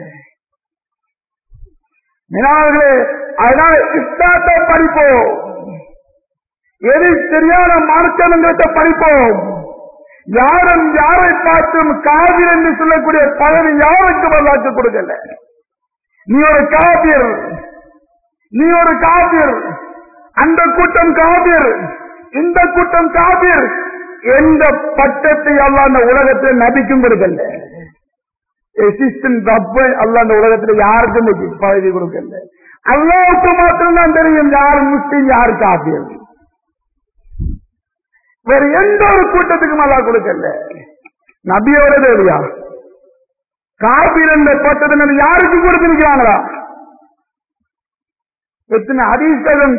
மினாவர்களே அதனால இஸ்லாத்தை படிப்போம் எது சரியான மார்க்கம்ங்கிறத படிப்போம் யாரும் யாரை பார்த்தும் காவிர் என்று சொல்லக்கூடிய பதவி யாருக்கு வரலாற்று கொடுக்கல நீ ஒரு காவிர் நீ ஒரு காவிர் அந்த கூட்டம் காவிர் இந்த கூட்டம் காவிர் எந்த பட்டத்தை அல்ல அந்த உலகத்தில் நபிக்கும் கொடுக்கல எசிஸ்டன்ட் ரப்பை அல்ல அந்த உலகத்தில் யாருக்கும் இன்னைக்கு பதவி கொடுக்கல அல்லாவுக்கு மாத்திரம்தான் தெரியும் யார் முஸ்லீம் யார் காபியர் வேற எந்த ஒரு கூட்டத்துக்கும் அல்லா கொடுக்கல நபியோட தேவையா காபீர் என்ற பட்டத்தை யாருக்கு கொடுத்திருக்கிறாங்களா எத்தனை அதிர்ஷ்டம்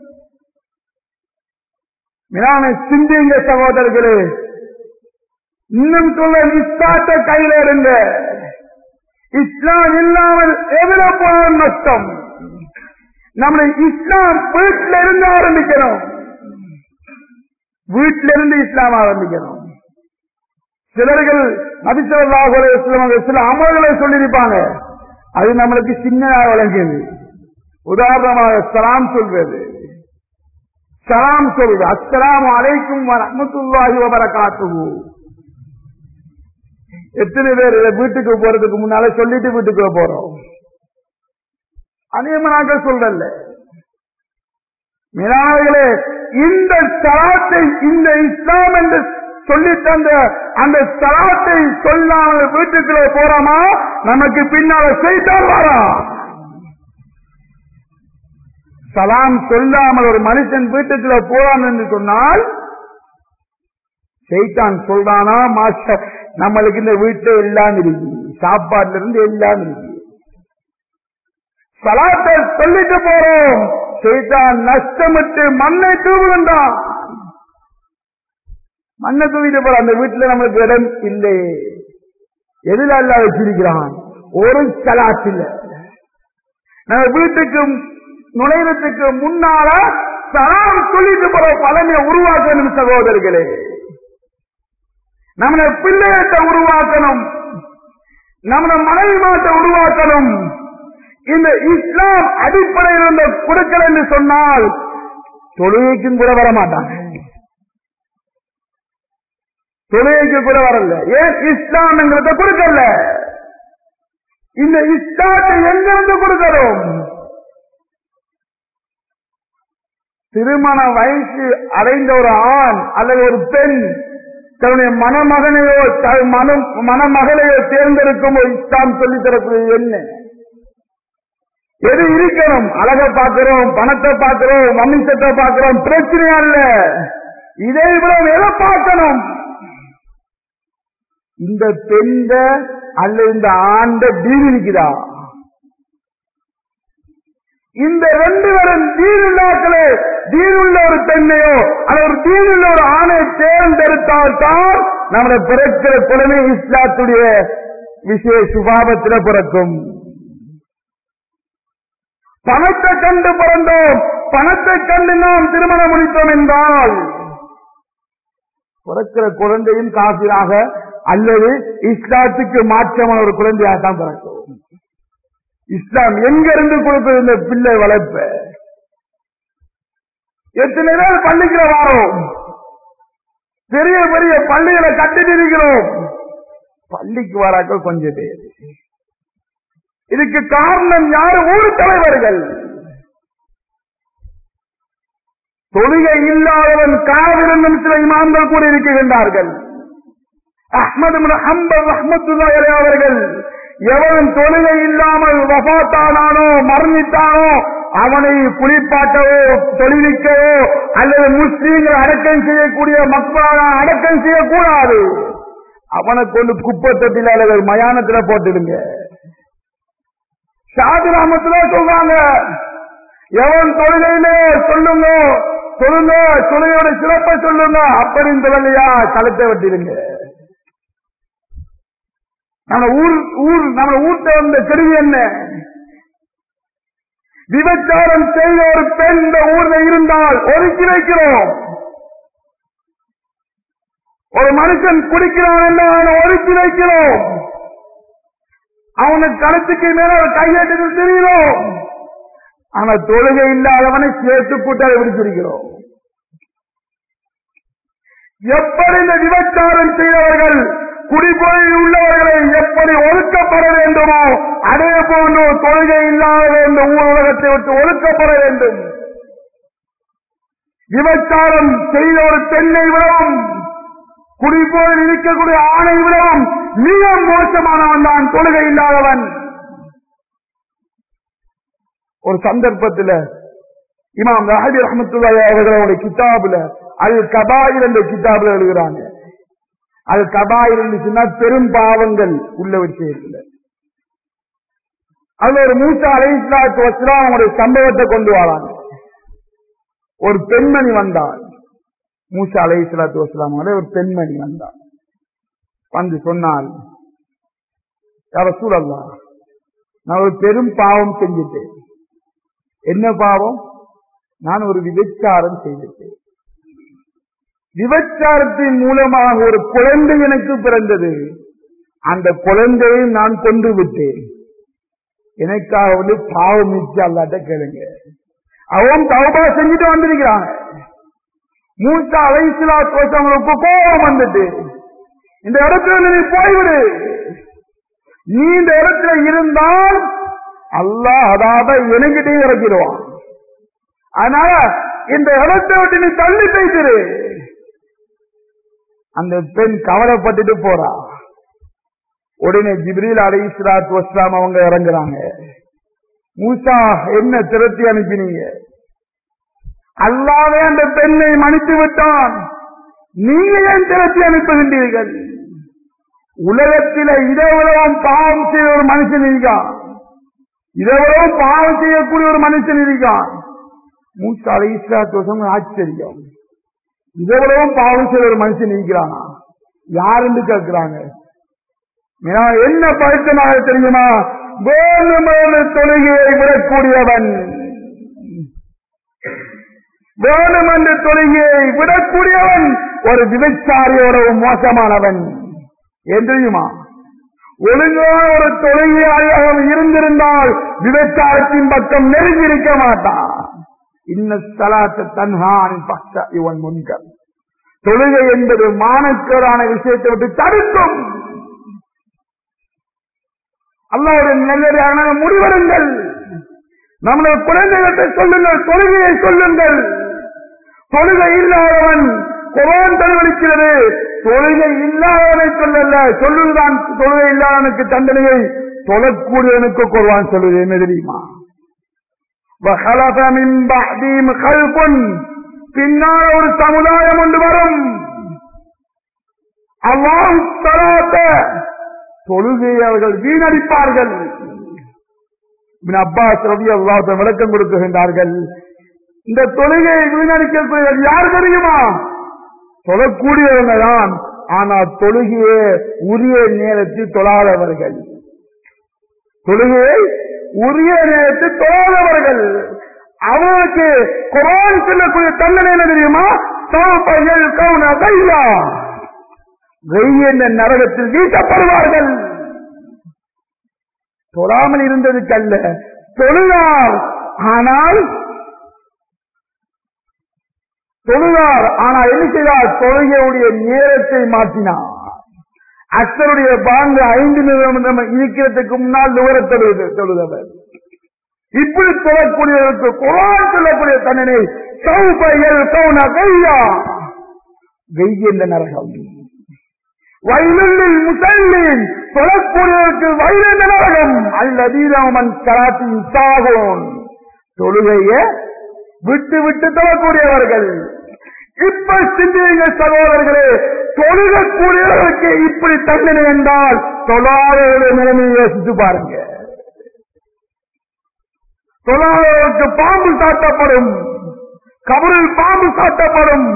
மிரான சிந்திங்க சகோதரர்களே இன்னும் சொல்ல இஸ்லாத்தை கையில இருங்க இஸ்லாம் இல்லாமல் எவ்வளவு போன நஷ்டம் நம்முடைய இஸ்லாம் வீட்டில இருந்து ஆரம்பிக்கணும் வீட்டில இருந்து இஸ்லாம் ஆரம்பிக்கணும் சிலர்கள் நபிசல்லாஹ் சில அமல்களை சொல்லியிருப்பாங்க அது நம்மளுக்கு சின்னதாக விளங்கியது உதாரணமாக சலாம் சொல்வது சலாம் சொல்வது அஸ்ஸலாமு அலைக்கும் வரமத்துல்லாஹி வபரகாத்துஹு எத்தனை பேர் இதை வீட்டுக்கு போறதுக்கு முன்னால சொல்லிட்டு வீட்டுக்கு போறோம் அநேகமாக சொல்றல்ல மீனாவர்களே இந்த சலாத்தை இந்த இஸ்லாம் என்று சொல்லி தந்த அந்த சலாத்தை சொல்லாமல் வீட்டுக்குள்ள போறோமா நமக்கு பின்னால செய்தால் வரா சலாம் சொல்லாமல் ஒரு மனுஷன் வீட்டுக்குள்ள போறான் என்று சொன்னால் செய்தான் சொல்றானா மாஸ்டர் நம்மளுக்கு இந்த வீட்டுல எல்லாம் இருக்கு சாப்பாட்டுல இருந்து எல்லாம் இருக்கு சலாத்தை சொல்லிட்டு போறோம் செய்தான் நஷ்டமிட்டு மண்ணை தூவுகின்றான் மண்ணை தூவிட்டு போற அந்த வீட்டுல நம்மளுக்கு இடம் இல்லை எதுல அல்ல வச்சிருக்கிறான் ஒரு சலாத் இல்ல நம்ம வீட்டுக்கு நுழைவதற்கு முன்னால சலாம் சொல்லிட்டு போற பலனை உருவாக்கணும் சகோதரர்களே நம்மளை பிள்ளையத்தை உருவாக்கணும் நம்மளை மனைவி மாட்டை உருவாக்கணும் இந்த இஸ்லாம் அடிப்படையில் இருந்த கொடுக்கல் என்று சொன்னால் தொழுகைக்கும் கூட வர மாட்டாங்க தொழுகைக்கு கூட வரல ஏன் இஸ்லாம் என்கிறத கொடுக்கல இந்த இஸ்லாத்தை எங்கிருந்து கொடுக்கிறோம் திருமண வயசு அடைந்த ஒரு ஆண் அல்லது ஒரு பெண் தன்னுடைய மணமகனையோ த- மனம் மணமகளையோ தேர்ந்தெடுக்கும் ஒரு இஸ்லாம் சொல்லித் தரக்கூடிய என்ன எது இருக்கணும் அழக பார்க்கிறோம் பணத்தை பார்க்கிறோம் வம்சத்தை பார்க்கிறோம் பிரச்சனை அல்ல இதை விட எதை பார்க்கணும் இந்த பெண்ட அல்ல இந்த ஆண்ட தீன் இருக்குதா இந்த ரெண்டு பேரும் தீனுள்ளாக்களே தீனுள்ள ஒரு பெண்ணையோ அல்லது ஒரு தீனுள்ள ஒரு ஆணை தேர்ந்தெடுத்தால் தான் நம்முடைய பிறக்கிற குழந்தை இஸ்லாத்துடைய விஷய சுபாவத்தில் பிறக்கும் பணத்தை கண்டு பிறந்தோம் பணத்தை கண்டு நாம் திருமணம் முடித்தோம் என்றால் பிறக்கிற குழந்தையும் காசிராக அல்லது இஸ்லாத்துக்கு மாற்றமான ஒரு குழந்தையாக தான் பிறக்கும் இஸ்லாம் எங்க இருந்து கொடுக்குது இந்த பிள்ளை வளர்ப்ப எத்தனை பேர் பள்ளிக்குள்ள வாரோம் பெரிய பெரிய பள்ளிகளை கட்டிட்டு இருக்கிறோம் பள்ளிக்கு வராக்கள் கொஞ்சம் பேர் இதுக்கு காரணம் யாரு ஊர் தலைவர்கள் தொழுகை இல்லாதவன் காவிரன் சில இமாம்கள் கூட இருக்கின்றார்கள் அஹ்மது பின் ஹம்பல் ரஹ்மத்துல்லாஹி அலைஹி அவர்கள் எவன் தொழுகை இல்லாமல் வபாத்தானானோ மரணித்தானோ அவனை குளிப்பாட்டவோ தொழிலிக்கவோ அல்லது முஸ்லீம்கள் அடக்கம் செய்யக்கூடிய மக்களாக அடக்கம் செய்யக்கூடாது அவனை கொண்டு குப்பை தொட்டில அல்லது மயானத்துல போட்டுடுங்க ஷாதி ராமத்துல சொல்றாங்க எவன் தொழுகையிலே சொல்லுங்க சொல்லுங்க தொழுகையோட சிறப்பை சொல்லுங்க அப்படின்னு சொல்லலையா களத்தை வெட்டிடுங்க நம்ம ஊர் ஊர் நம்ம ஊர்த்த வந்த கருவி என்ன விபச்சாரம் செய்த ஒரு பெண் இந்த ஊர்ல இருந்தால் ஒதுக்கி வைக்கிறோம் ஒரு மனுஷன் குடிக்கிறான் என்று அவனை ஒதுக்கி வைக்கிறோம் அவனுக்கு கழுத்துக்கு மேல ஒரு கையெட்டு தெரிகிறோம் ஆனா தொழுகை இல்லாதவனை சேர்த்து கூட்டாக விடுத்திருக்கிறோம் எப்படி இந்த விபச்சாரம் செய்தவர்கள் குடிபோய் உள்ளவர்களை எப்படி ஒழுக்கப்பட வேண்டுமோ அதே போன்று தொழுகை இல்லாத இந்த ஊர் உலகத்தை விட்டு ஒழுக்கப்பட வேண்டும் விபச்சாரம் செய்த ஒரு பெண்ணை விடவும் குடிபோயில் இருக்கக்கூடிய ஆணை விடவும் மிக மோசமானவன் தான் தொழுகை இல்லாதவன் ஒரு சந்தர்ப்பத்தில் இமாம் ரஹபி ரஹமத்துல்லாஹி அவர்களுடைய கிதாபுல அல் கபாயில் என்ற கிதாபுல எழுதுகிறாங்க அது கபாயில் இருந்துச்சுன்னா பெரும் பாவங்கள் உள்ள விஷயத்துல அதுல ஒரு மூசா அலைஸ்லாத்து வச்சுதான் அவங்களுடைய சம்பவத்தை கொண்டு வராங்க ஒரு பெண்மணி வந்தாள் மூசா அலைஸ்லாத்து வஸ்லாம் ஒரு பெண்மணி வந்தாள் வந்து சொன்னால் யார சூழல்லா நான் ஒரு பெரும் பாவம் செஞ்சுட்டேன் என்ன பாவம் நான் ஒரு விபச்சாரம் செய்துட்டேன் விபச்சாரத்தின் மூலமாக ஒரு குழந்தை எனக்கு பிறந்தது அந்த குழந்தையை நான் கொண்டு விட்டேன் எனக்காக வந்து பாவம் மிச்சம் அல்லாட்ட கேளுங்க அவன் தவபா செஞ்சுட்டு வந்திருக்கிறாங்க மூசா அலைசிலா கோஷங்களுக்கு கோபம் வந்துட்டு இந்த இடத்துல நீ போய்விடு நீ இந்த இடத்துல இருந்தால் அல்லாஹ் அதாவது எனக்கிட்டே இறக்கிடுவான் அதனால இந்த இடத்தை விட்டு நீ தள்ளி பேசிரு அந்த பெண் கவலைப்பட்டுட்டு போறா உடனே ஜிப்ரீல் அலி இஸ்லாத் வஸ்லாம் அவங்க இறங்குறாங்க மூசா என்ன திரட்டி அனுப்பினீங்க அல்லாவே அந்த பெண்ணை மன்னித்து விட்டான் நீங்க ஏன் திரட்டி அனுப்புகின்றீர்கள் உலகத்தில இதவளவும் பாவம் செய்த ஒரு மனுஷன் இருக்கான் இதவளவும் பாவம் செய்யக்கூடிய ஒரு மனுஷன் இருக்கான் மூசா அலி இஸ்லாத் வசம் ஆச்சரியம் இதவளவும் பாவம் செய்த ஒரு மனுஷன் இருக்கிறானா யாருன்னு கேட்கிறாங்க என்ன பழக்கமாக தெரியுமா வேணுமான தொழுகையை விடக்கூடியவன் வேணுமென்ற தொழுகையை விடக்கூடியவன் ஒரு விபச்சாரியோட மோசமானவன் ஏன் தெரியுமா ஒழுங்கான ஒரு தொழுகையாக இருந்திருந்தால் விபச்சாரத்தின் பக்கம் நெருங்கி இருக்க மாட்டான் இன்ன ஸ்தலாத்த தன்ஹான் பக்த இவன் முன்கர் தொழுகை என்பது மானக்கேடான விஷயத்தை விட்டு தடுக்கும் அல்லாவுடைய நல்லதான முடிவெடுங்கள் நம்முடைய குழந்தைகளை சொல்லுங்கள் தொழுகையை சொல்லுங்கள் தொழுகை இல்லாதவன் குரான் தெளிவளிக்கிறது தொழுகை இல்லாதவனை சொல்லல சொல்லுதான் தொழுகை இல்லாதவனுக்கு தண்டனையை தொழக்கூடியவனுக்கு கொள்வான் சொல்லுது என்ன தெரியுமா وَخَلَفَ مِن بَعْدِهِمْ خَلْفٌ பின்னால் ஒரு சமுதாயம் ஒன்று வரும் அல்லாஹ் தலாத்த தொழுகையை அவர்கள் வீணடிப்பார்கள் இப்னு அப்பாஸ் ரவி அல்லாஹ் விளக்கம் கொடுக்குகின்றார்கள் இந்த தொழுகையை வீணடிக்கக்கூடிய யார் தெரியுமா தொழக்கூடியவங்க தான் ஆனால் தொழுகையே உரிய நேரத்தில் தொழாதவர்கள் தொழுகையை உரிய நேரத்தில் தொழாதவர்கள் அவனுக்கு குரான் சொல்லக்கூடிய தண்டனை என்ன தெரியுமா சௌபைகள் கவுன கையா கை என்ற நரகத்தில் வீசப்படுவார்கள் தொழாமல் இருந்ததுக்கல்ல தொழுதார் ஆனால் தொழுதார் ஆனால் என்ன செய்தார் தொழுகையுடைய நேரத்தை மாற்றினார் அசருடைய பாங்கு ஐந்து நிமிடம் இருக்கிறதுக்கு முன்னால் நுகர தொழுது தொழுதவர் இப்படி தொழக்கூடியவருக்கு குரான் சொல்லக்கூடிய தண்டனை சௌபையல் கவுன கையா கை என்ற நரகம் வயலில் முசல்லின் தொழக்கூடியவருக்கு வயலில் நரகம் அல்லதீரமன் கராத்தின் சாகோன் தொழுகைய விட்டு விட்டு தொழக்கூடியவர்கள் இப்ப சிந்தியுங்க சகோதரர்களே தொழுகக்கூடியவர்களுக்கு இப்படி தண்டனை என்றால் தொழாதவருடைய நிலைமையை யோசித்து பாருங்க தொழாதவருக்கு பாம்பு சாட்டப்படும் கபரில் பாம்பு சாட்டப்படும்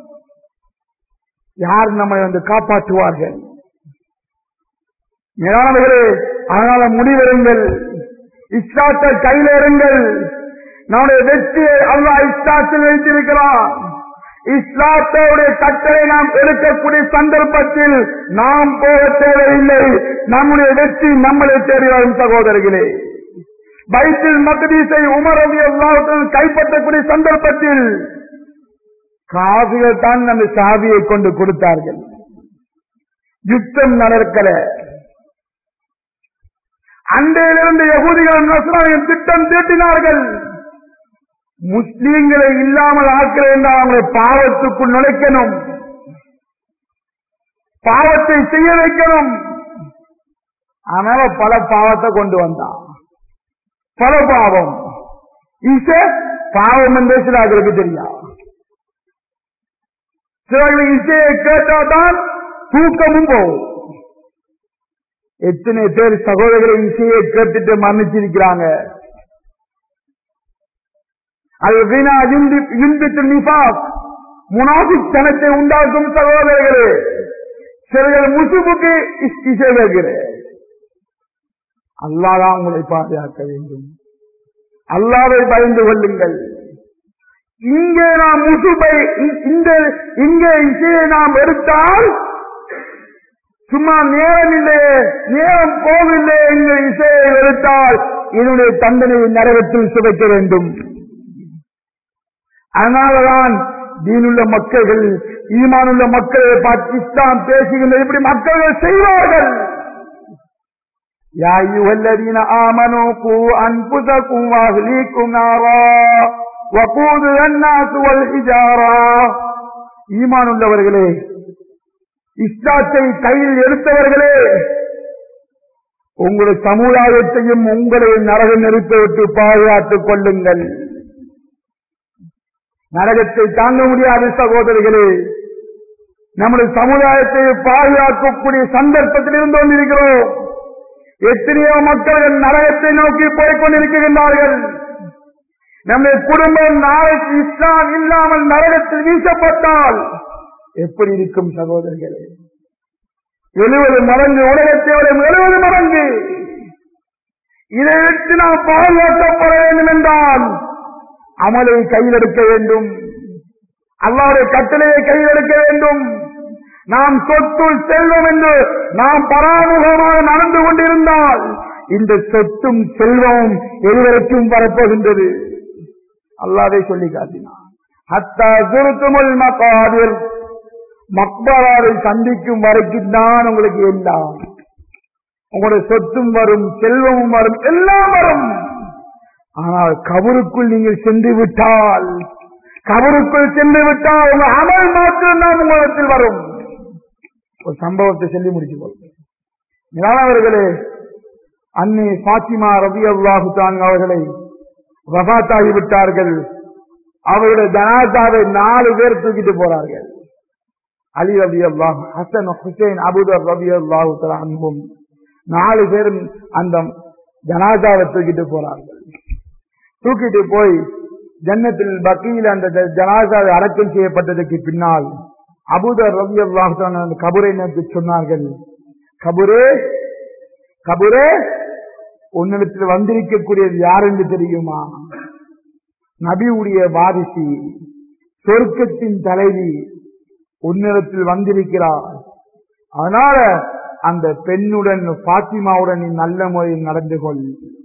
யார் நம்மை வந்து காப்பாற்றுவார்கள் மேலானவர்களே அதனால முடிவெடுங்கள் இஸ்லாத்தை கையில் இருங்கள் நம்முடைய வெற்றியை அல்லா இஸ்லாத்தில் வைத்திருக்கிறான் இஸ்லாத்தோடைய கட்டளை நாம் எடுக்கக்கூடிய சந்தர்ப்பத்தில் நாம் போக தேவையில்லை நம்முடைய வெற்றி நம்மளை தேடி வரும் சகோதரர்களே பைத்தில் மகதீசை உமரவி எல்லாவற்றும் கைப்பற்றக்கூடிய சந்தர்ப்பத்தில் காவிகள் தான் அந்த சாவியை கொண்டு கொடுத்தார்கள் யுத்தம் நடக்கல அண்டையிலிருந்து யகுதிகள் நசுராவின் திட்டம் தீட்டினார்கள் முஸ்லீம்களை இல்லாமல் ஆக்கிற என்றால் அவங்களை பாவத்துக்குள் நுழைக்கணும் பாவத்தை செய்ய வைக்கணும் அதனால பல பாவத்தை கொண்டு வந்தான் பல பாவம் இச பாவம் என்றே சிலாக்களுக்கு தெரியும் சிலர்கள் இசையை கேட்டாதான் தூக்கமும் போகும் எத்தனை பேர் சகோதரர்களை இசையை கேட்டுட்டு மன்னிச்சிருக்கிறாங்க அது வீணா இந்தித்து நிபாஸ் முனாபித்தனத்தை உண்டாக்கும் சகோதரர்களே சிலர்கள் முசுபுக்கு இசை வைக்கிறேன் அல்லாதான் உங்களை பாதுகாக்க வேண்டும் அல்லாவை பயந்து கொள்ளுங்கள் இங்கே நாம் முசுபை இந்த இங்கே இசையை நாம் எடுத்தால் சும்மா நேரம் இல்லையே நேரம் போகவில்லை எங்கள் இசையை எடுத்தால் இதனுடைய தண்டனை நரகத்தில் சுவைக்க வேண்டும் அதனாலதான் தீனுள்ள மக்கள் ஈமானுள்ள மக்களை பாகிஸ்தான் பேசுகின்ற இப்படி மக்கள் செய்வார்கள் يا أيها الذين آمنوا قوا أنفسكم وأهليكم نارا وقودها الناس والحجارة ஈமான் உள்ளவர்களே இஸ்லாத்தை கையில் எடுத்தவர்களே உங்களுடைய சமுதாயத்தையும் உங்களை நரக நெருப்பை பாதுகாத்துக் கொள்ளுங்கள் நரகத்தை தாங்க முடியாத சகோதரிகளே நம்முடைய சமுதாயத்தை பாதுகாக்கக்கூடிய சந்தர்ப்பத்தில் இருந்து கொண்டிருக்கிறோம் எத்தனையோ மக்கள் நரகத்தை நோக்கி போய்க் கொண்டிருக்கின்றார்கள் நம்முடைய குடும்பம் நாளைக்கு இஸ்லாம் இல்லாமல் நரகத்தில் வீசப்பட்டால் எப்படி இருக்கும் சகோதரர்களே எழுபது மடங்கு உலகத்தோட எழுபது மடங்கு இதை விட்டு நாம் பாதுகாக்கப்பட வேண்டும் என்றால் அமலை கையில் எடுக்க வேண்டும் அல்லாவுடைய கட்டளையை கையில் எடுக்க வேண்டும் நாம் சொத்துள் செல்வம் என்று நாம் பராமுகமாக நடந்து கொண்டிருந்தால் இந்த சொத்தும் செல்வமும் எதுவரைக்கும் வரப்போகின்றது அல்லாதை சொல்லி காட்டினான் ஹத்தா சுருத்துமுல் மக்காதில் மக்பராவை சந்திக்கும் வரைக்கும் தான் உங்களுக்கு எல்லாம் உங்களுடைய சொத்தும் வரும் செல்வமும் வரும் எல்லாம் வரும் ஆனால் கபருக்குள் நீங்கள் சென்று விட்டால் கபருக்குள் சென்று விட்டால் உங்க அமல் மாத்திரம் தான் உங்களிடத்தில் வரும் ஒரு சம்பவத்தை சொல்லி முடிச்சு கொள்கிறேன் அவர்களே அன்னை பாத்திமா ரவி அல்லாஹு அவர்களை வபாத்தாகி விட்டார்கள் அவருடைய ஜனாதாவை நாலு பேர் தூக்கிட்டு போறார்கள் அலி ரபி அல்லாஹ் ஹசன் ஹுசைன் அபுதர் ரபி அல்லாஹு அன்பும் நாலு பேரும் அந்த ஜனாதாவை தூக்கிட்டு போறார்கள் தூக்கிட்டு போய் ஜன்னத்தில் பக்கியில் அந்த ஜனாதாவை அடக்கம் செய்யப்பட்டதற்கு பின்னால் அபுதர் ரவி அல்லாஹு அந்த கபுரை நோக்கி சொன்னார்கள் கபுரே கபுரே உன்னிடத்தில் வந்திருக்கக்கூடியது யார் என்று தெரியுமா நபியுடைய வாரிசு சொர்க்கத்தின் தலைவி உன்னிடத்தில் வந்திருக்கிறார் அதனால அந்த பெண்ணுடன் பாத்திமாவுடன் நீ நல்ல முறையில் நடந்து கொள்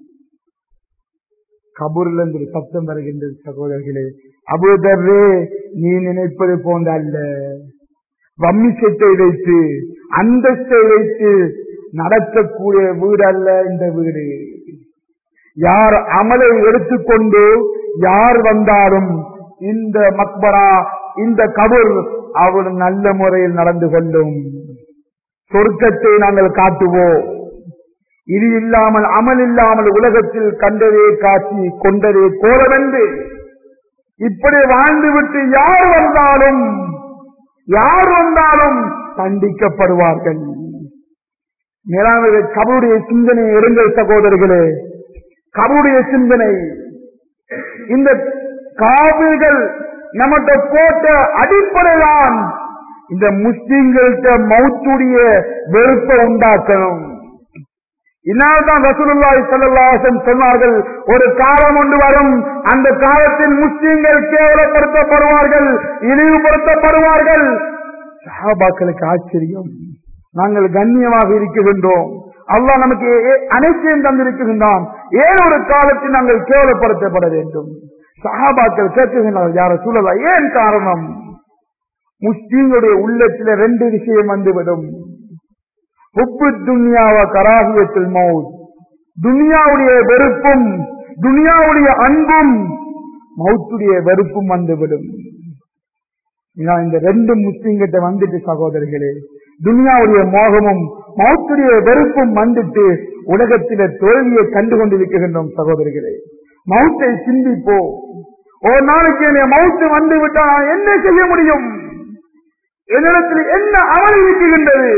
கபூரில் இருந்து ஒரு சத்தம் வருகின்றது சகோதரர்களே அபுதர்ரே நீ நினைப்பது போன்ற அல்ல வம்மிசத்தை வைத்து அந்தஸ்தை வைத்து நடக்கக்கூடிய வீடு அல்ல இந்த வீடு யார் அமலை எடுத்துக்கொண்டு யார் வந்தாலும் இந்த மக்பரா இந்த கபூர் அவர் நல்ல முறையில் நடந்து கொள்ளும் சொர்க்கத்தை நாங்கள் காட்டுவோம் இது இல்லாமல் அமல் இல்லாமல் உலகத்தில் கண்டதே காட்சி கொண்டதே கோலவென்று இப்படி வாழ்ந்துவிட்டு யார் வந்தாலும் யார் வந்தாலும் தண்டிக்கப்படுவார்கள் மேலானது கபருடைய சிந்தனை இருங்கள் சகோதரர்களே கபருடைய சிந்தனை இந்த காவிர்கள் நம்மகிட்ட போட்ட அடிப்படைதான் இந்த முஸ்லிம்கள்ட்ட மௌத்துடைய வெறுப்பை உண்டாக்கணும் இன்னால்தான் ரசூலுல்லாஹி ஸல்லல்லாஹு சொன்னார்கள் ஒரு காலம் ஒன்று வரும் அந்த காலத்தில் முஸ்லிம்கள் கேவலப்படுத்தப்படுவார்கள் இழிவுபடுத்தப்படுவார்கள் சஹாபாக்களுக்கு ஆச்சரியம் நாங்கள் கண்ணியமாக இருக்கின்றோம் அல்லாஹ் நமக்கு அனைத்தையும் தந்திருக்கின்றான் ஏன் ஒரு காலத்தில் நாங்கள் கேவலப்படுத்தப்பட வேண்டும் சஹாபாக்கள் கேட்குகின்றார்கள் யார சூழலா ஏன் காரணம் முஸ்லீம்களுடைய உள்ளத்தில் ரெண்டு விஷயம் வந்துவிடும் உப்பு துன்யாவ கராகியத்தில் மவுத் துனியாவுடைய வெறுப்பும் துனியாவுடைய அன்பும் மவுத்துடைய வெறுப்பும் வந்துவிடும் இந்த ரெண்டு முஸ்லீம்கிட்ட வந்துட்டு சகோதரிகளே துனியாவுடைய மோகமும் மௌத்துடைய வெறுப்பும் வந்துட்டு உலகத்தில தோல்வியை கண்டு கொண்டிருக்கின்றோம் சகோதரிகளே மௌத்தை சிந்திப்போ ஒரு நாளைக்கு என்னை மௌத்து வந்து விட்டால் நான் என்ன செய்ய முடியும் என்னிடத்தில் என்ன அமல் இருக்கின்றது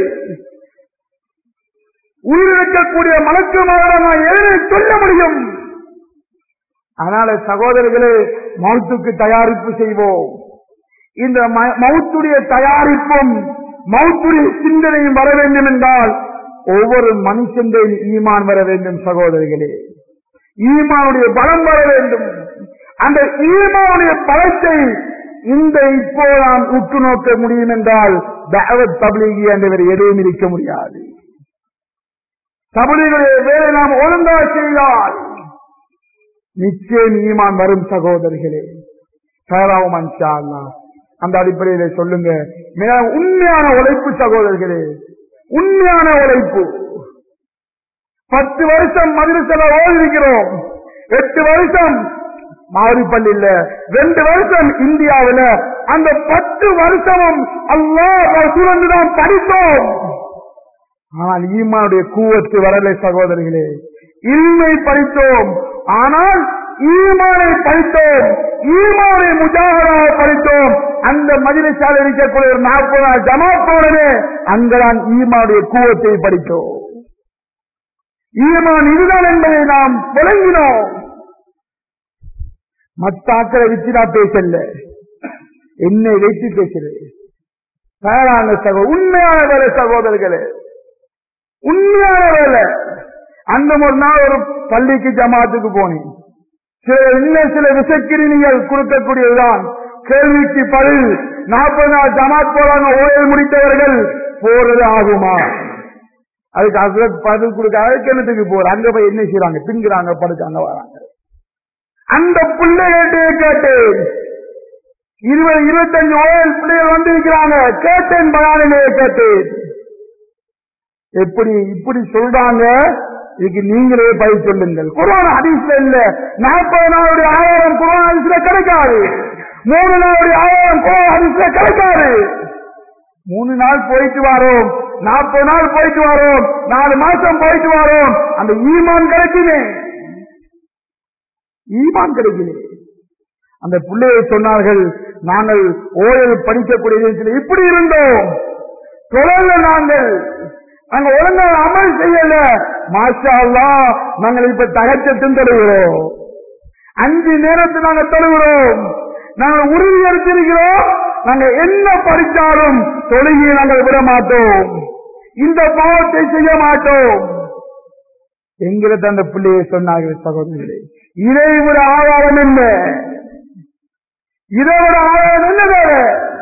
உயிரிழக்கக்கூடிய மலக்குமார நான் எதனை சொல்ல முடியும் அதனால சகோதரர்களே மௌத்துக்கு தயாரிப்பு செய்வோம் இந்த மௌத்துடைய தயாரிப்பும் மௌத்துடைய சிந்தனையும் வர வேண்டும் என்றால் ஒவ்வொரு மனுஷன் ஈமான் வர வேண்டும் சகோதரிகளே ஈமானுடைய பலம் வர வேண்டும் அந்த ஈமானுடைய பலத்தை இந்த இப்போ நாம் உற்று நோக்க முடியும் என்றால் தாவத் தபிலீகி என்றவர் எதுவும் இருக்க முடியாது தபிலீகளுடைய வேலை நாம் ஒழுங்கா செய்தால் நிச்சயம் ஈமான் வரும் சகோதரிகளே சேராவும் அன்ஷா அல்லாஹ் அந்த அடிப்படையில சொல்லுங்க மிக உண்மையான உழைப்பு சகோதரர்களே உண்மையான உழைப்பு பத்து வருஷம் மதுரசல ஓடிருக்கிறோம் எட்டு வருஷம் மாரிப்பள்ளியில ரெண்டு வருஷம் இந்தியாவில அந்த பத்து வருஷமும் அல்லா ரசூலந்து தான் படித்தோம் ஆனால் ஈமானுடைய கூவத்து வரலை சகோதரிகளே இல்மை படித்தோம் ஆனால் ஈமானை படித்தோம் ஈமானை முஜாகராக படித்தோம் அந்த மதிரசாலை இருக்கக்கூடிய ஒரு நாற்பது நாள் ஜமாத்தோடனே அங்கதான் ஈமானுடைய கூவத்தை படித்தோம் ஈமான் இதுதான் என்பதை நாம் விளங்கினோம் மத்தாக்களை வச்சு நான் பேசல என்னை வைத்து பேசுறேன் தயாரான சகோ உண்மையான வேலை சகோதரர்களே உண்மையான வேலை அந்த ஒரு நாள் ஒரு பள்ளிக்கு ஜமாத்துக்கு போனேன் சில இன்னும் சில விசக்கிரிணிகள் கொடுக்கக்கூடியதுதான் கேள்விக்கு பதில் நாற்பது நாள் ஜமாத் போறாங்க ஓயல் முடித்தவர்கள் போறது ஆகுமா அதுக்கு அசரத் பதில் கொடுக்க அதுக்கு என்னத்துக்கு போற அங்க போய் என்ன செய்யறாங்க திங்குறாங்க படுக்காங்க வராங்க அந்த பிள்ளைகிட்டே கேட்டேன் இருபது இருபத்தஞ்சு ஓயல் பிள்ளைகள் வந்திருக்கிறாங்க கேட்டேன் பயானிலே கேட்டேன் எப்படி இப்படி சொல்றாங்க இதுக்கு நீங்களே பதில் சொல்லுங்கள் குரான் ஹதீஸ்ல இல்ல நாற்பது நாளுடைய ஆயிரம் குரான் ஹதீஸ்ல கிடைக்காது மூணு நாளுடைய ஆயிரம் குரான் ஹதீஸ்ல கிடைக்காது மூணு நாள் போயிட்டு வரோம் நாற்பது நாள் போயிட்டு வரோம் நாலு மாசம் போயிட்டு வரோம் அந்த ஈமான் கிடைக்குமே ஈமான் கிடைக்குமே அந்த பிள்ளையை சொன்னார்கள் நாங்கள் ஓயல் படிக்கக்கூடிய நேரத்தில் இப்படி இருந்தோம் தொடர்ல நாங்கள் நாங்க ஒழுங்கா அமல் செய்யல மாஷா அல்லாஹ் நாங்கள் இப்ப தகச்சத்தும் தொழுகிறோம் அஞ்சு நேரத்தில் நாங்க தொழுகிறோம் நாங்கள் உறுதி எடுத்திருக்கிறோம் நாங்க என்ன படித்தாலும் தொழுகையை நாங்கள் விட மாட்டோம் இந்த பாவத்தை செய்ய மாட்டோம் எங்களுக்கு அந்த பிள்ளையை சொன்னார்கள் சகோதரர்களே இதை விட ஆதாரம் என்ன இதை விட ஆதாரம் என்ன வேற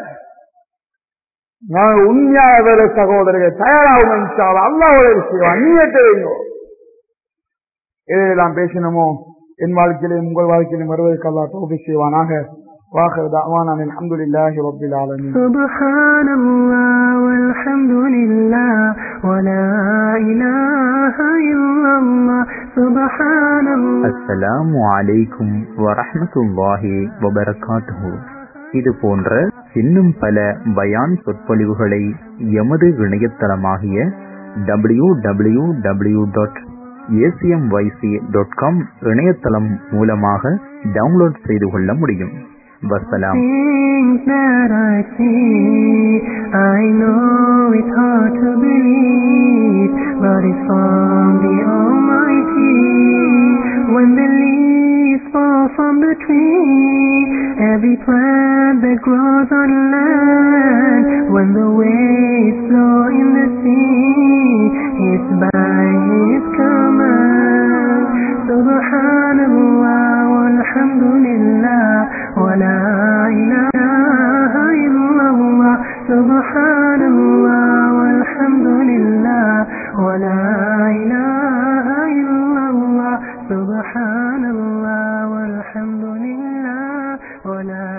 நான் உண்மையாக வேற சகோதரர்கள் தயாராகும் அல்லாவோட விஷயம் நீயத்தை வைங்க எதையெல்லாம் பேசினமோ என் வாழ்க்கையிலும் உங்கள் வாழ்க்கையிலும் வருவதற்கு அல்லா தோல்வி செய்வானாக واخر دعوانا الحمد لله رب العالمين سبحان الله والحمد لله ولا إله إلا الله سبحان الله அஸ்ஸலாமு அலைக்கும் வரஹ்மத்துல்லாஹி வபரகாத்துஹு இது போன்ற இன்னும் பல பயான் சொற்பொழிவுகளை எமது இணையதளமாகிய W W W dot ACMYC dot com இணையதளம் மூலமாக டவுன்லோட் செய்து கொள்ள முடியும் வசலாம் Things that I see, I know it's hard to believe, but it's from the Almighty. When the leaves fall from the tree, every plant that grows on land, when the waves flow in the sea, it's by His command. Subhanallah walhamdulillah wa la ilaha illallah. Subhanallah walhamdulillah wa la ilaha illallah. Subhanallah walhamdulillah wa la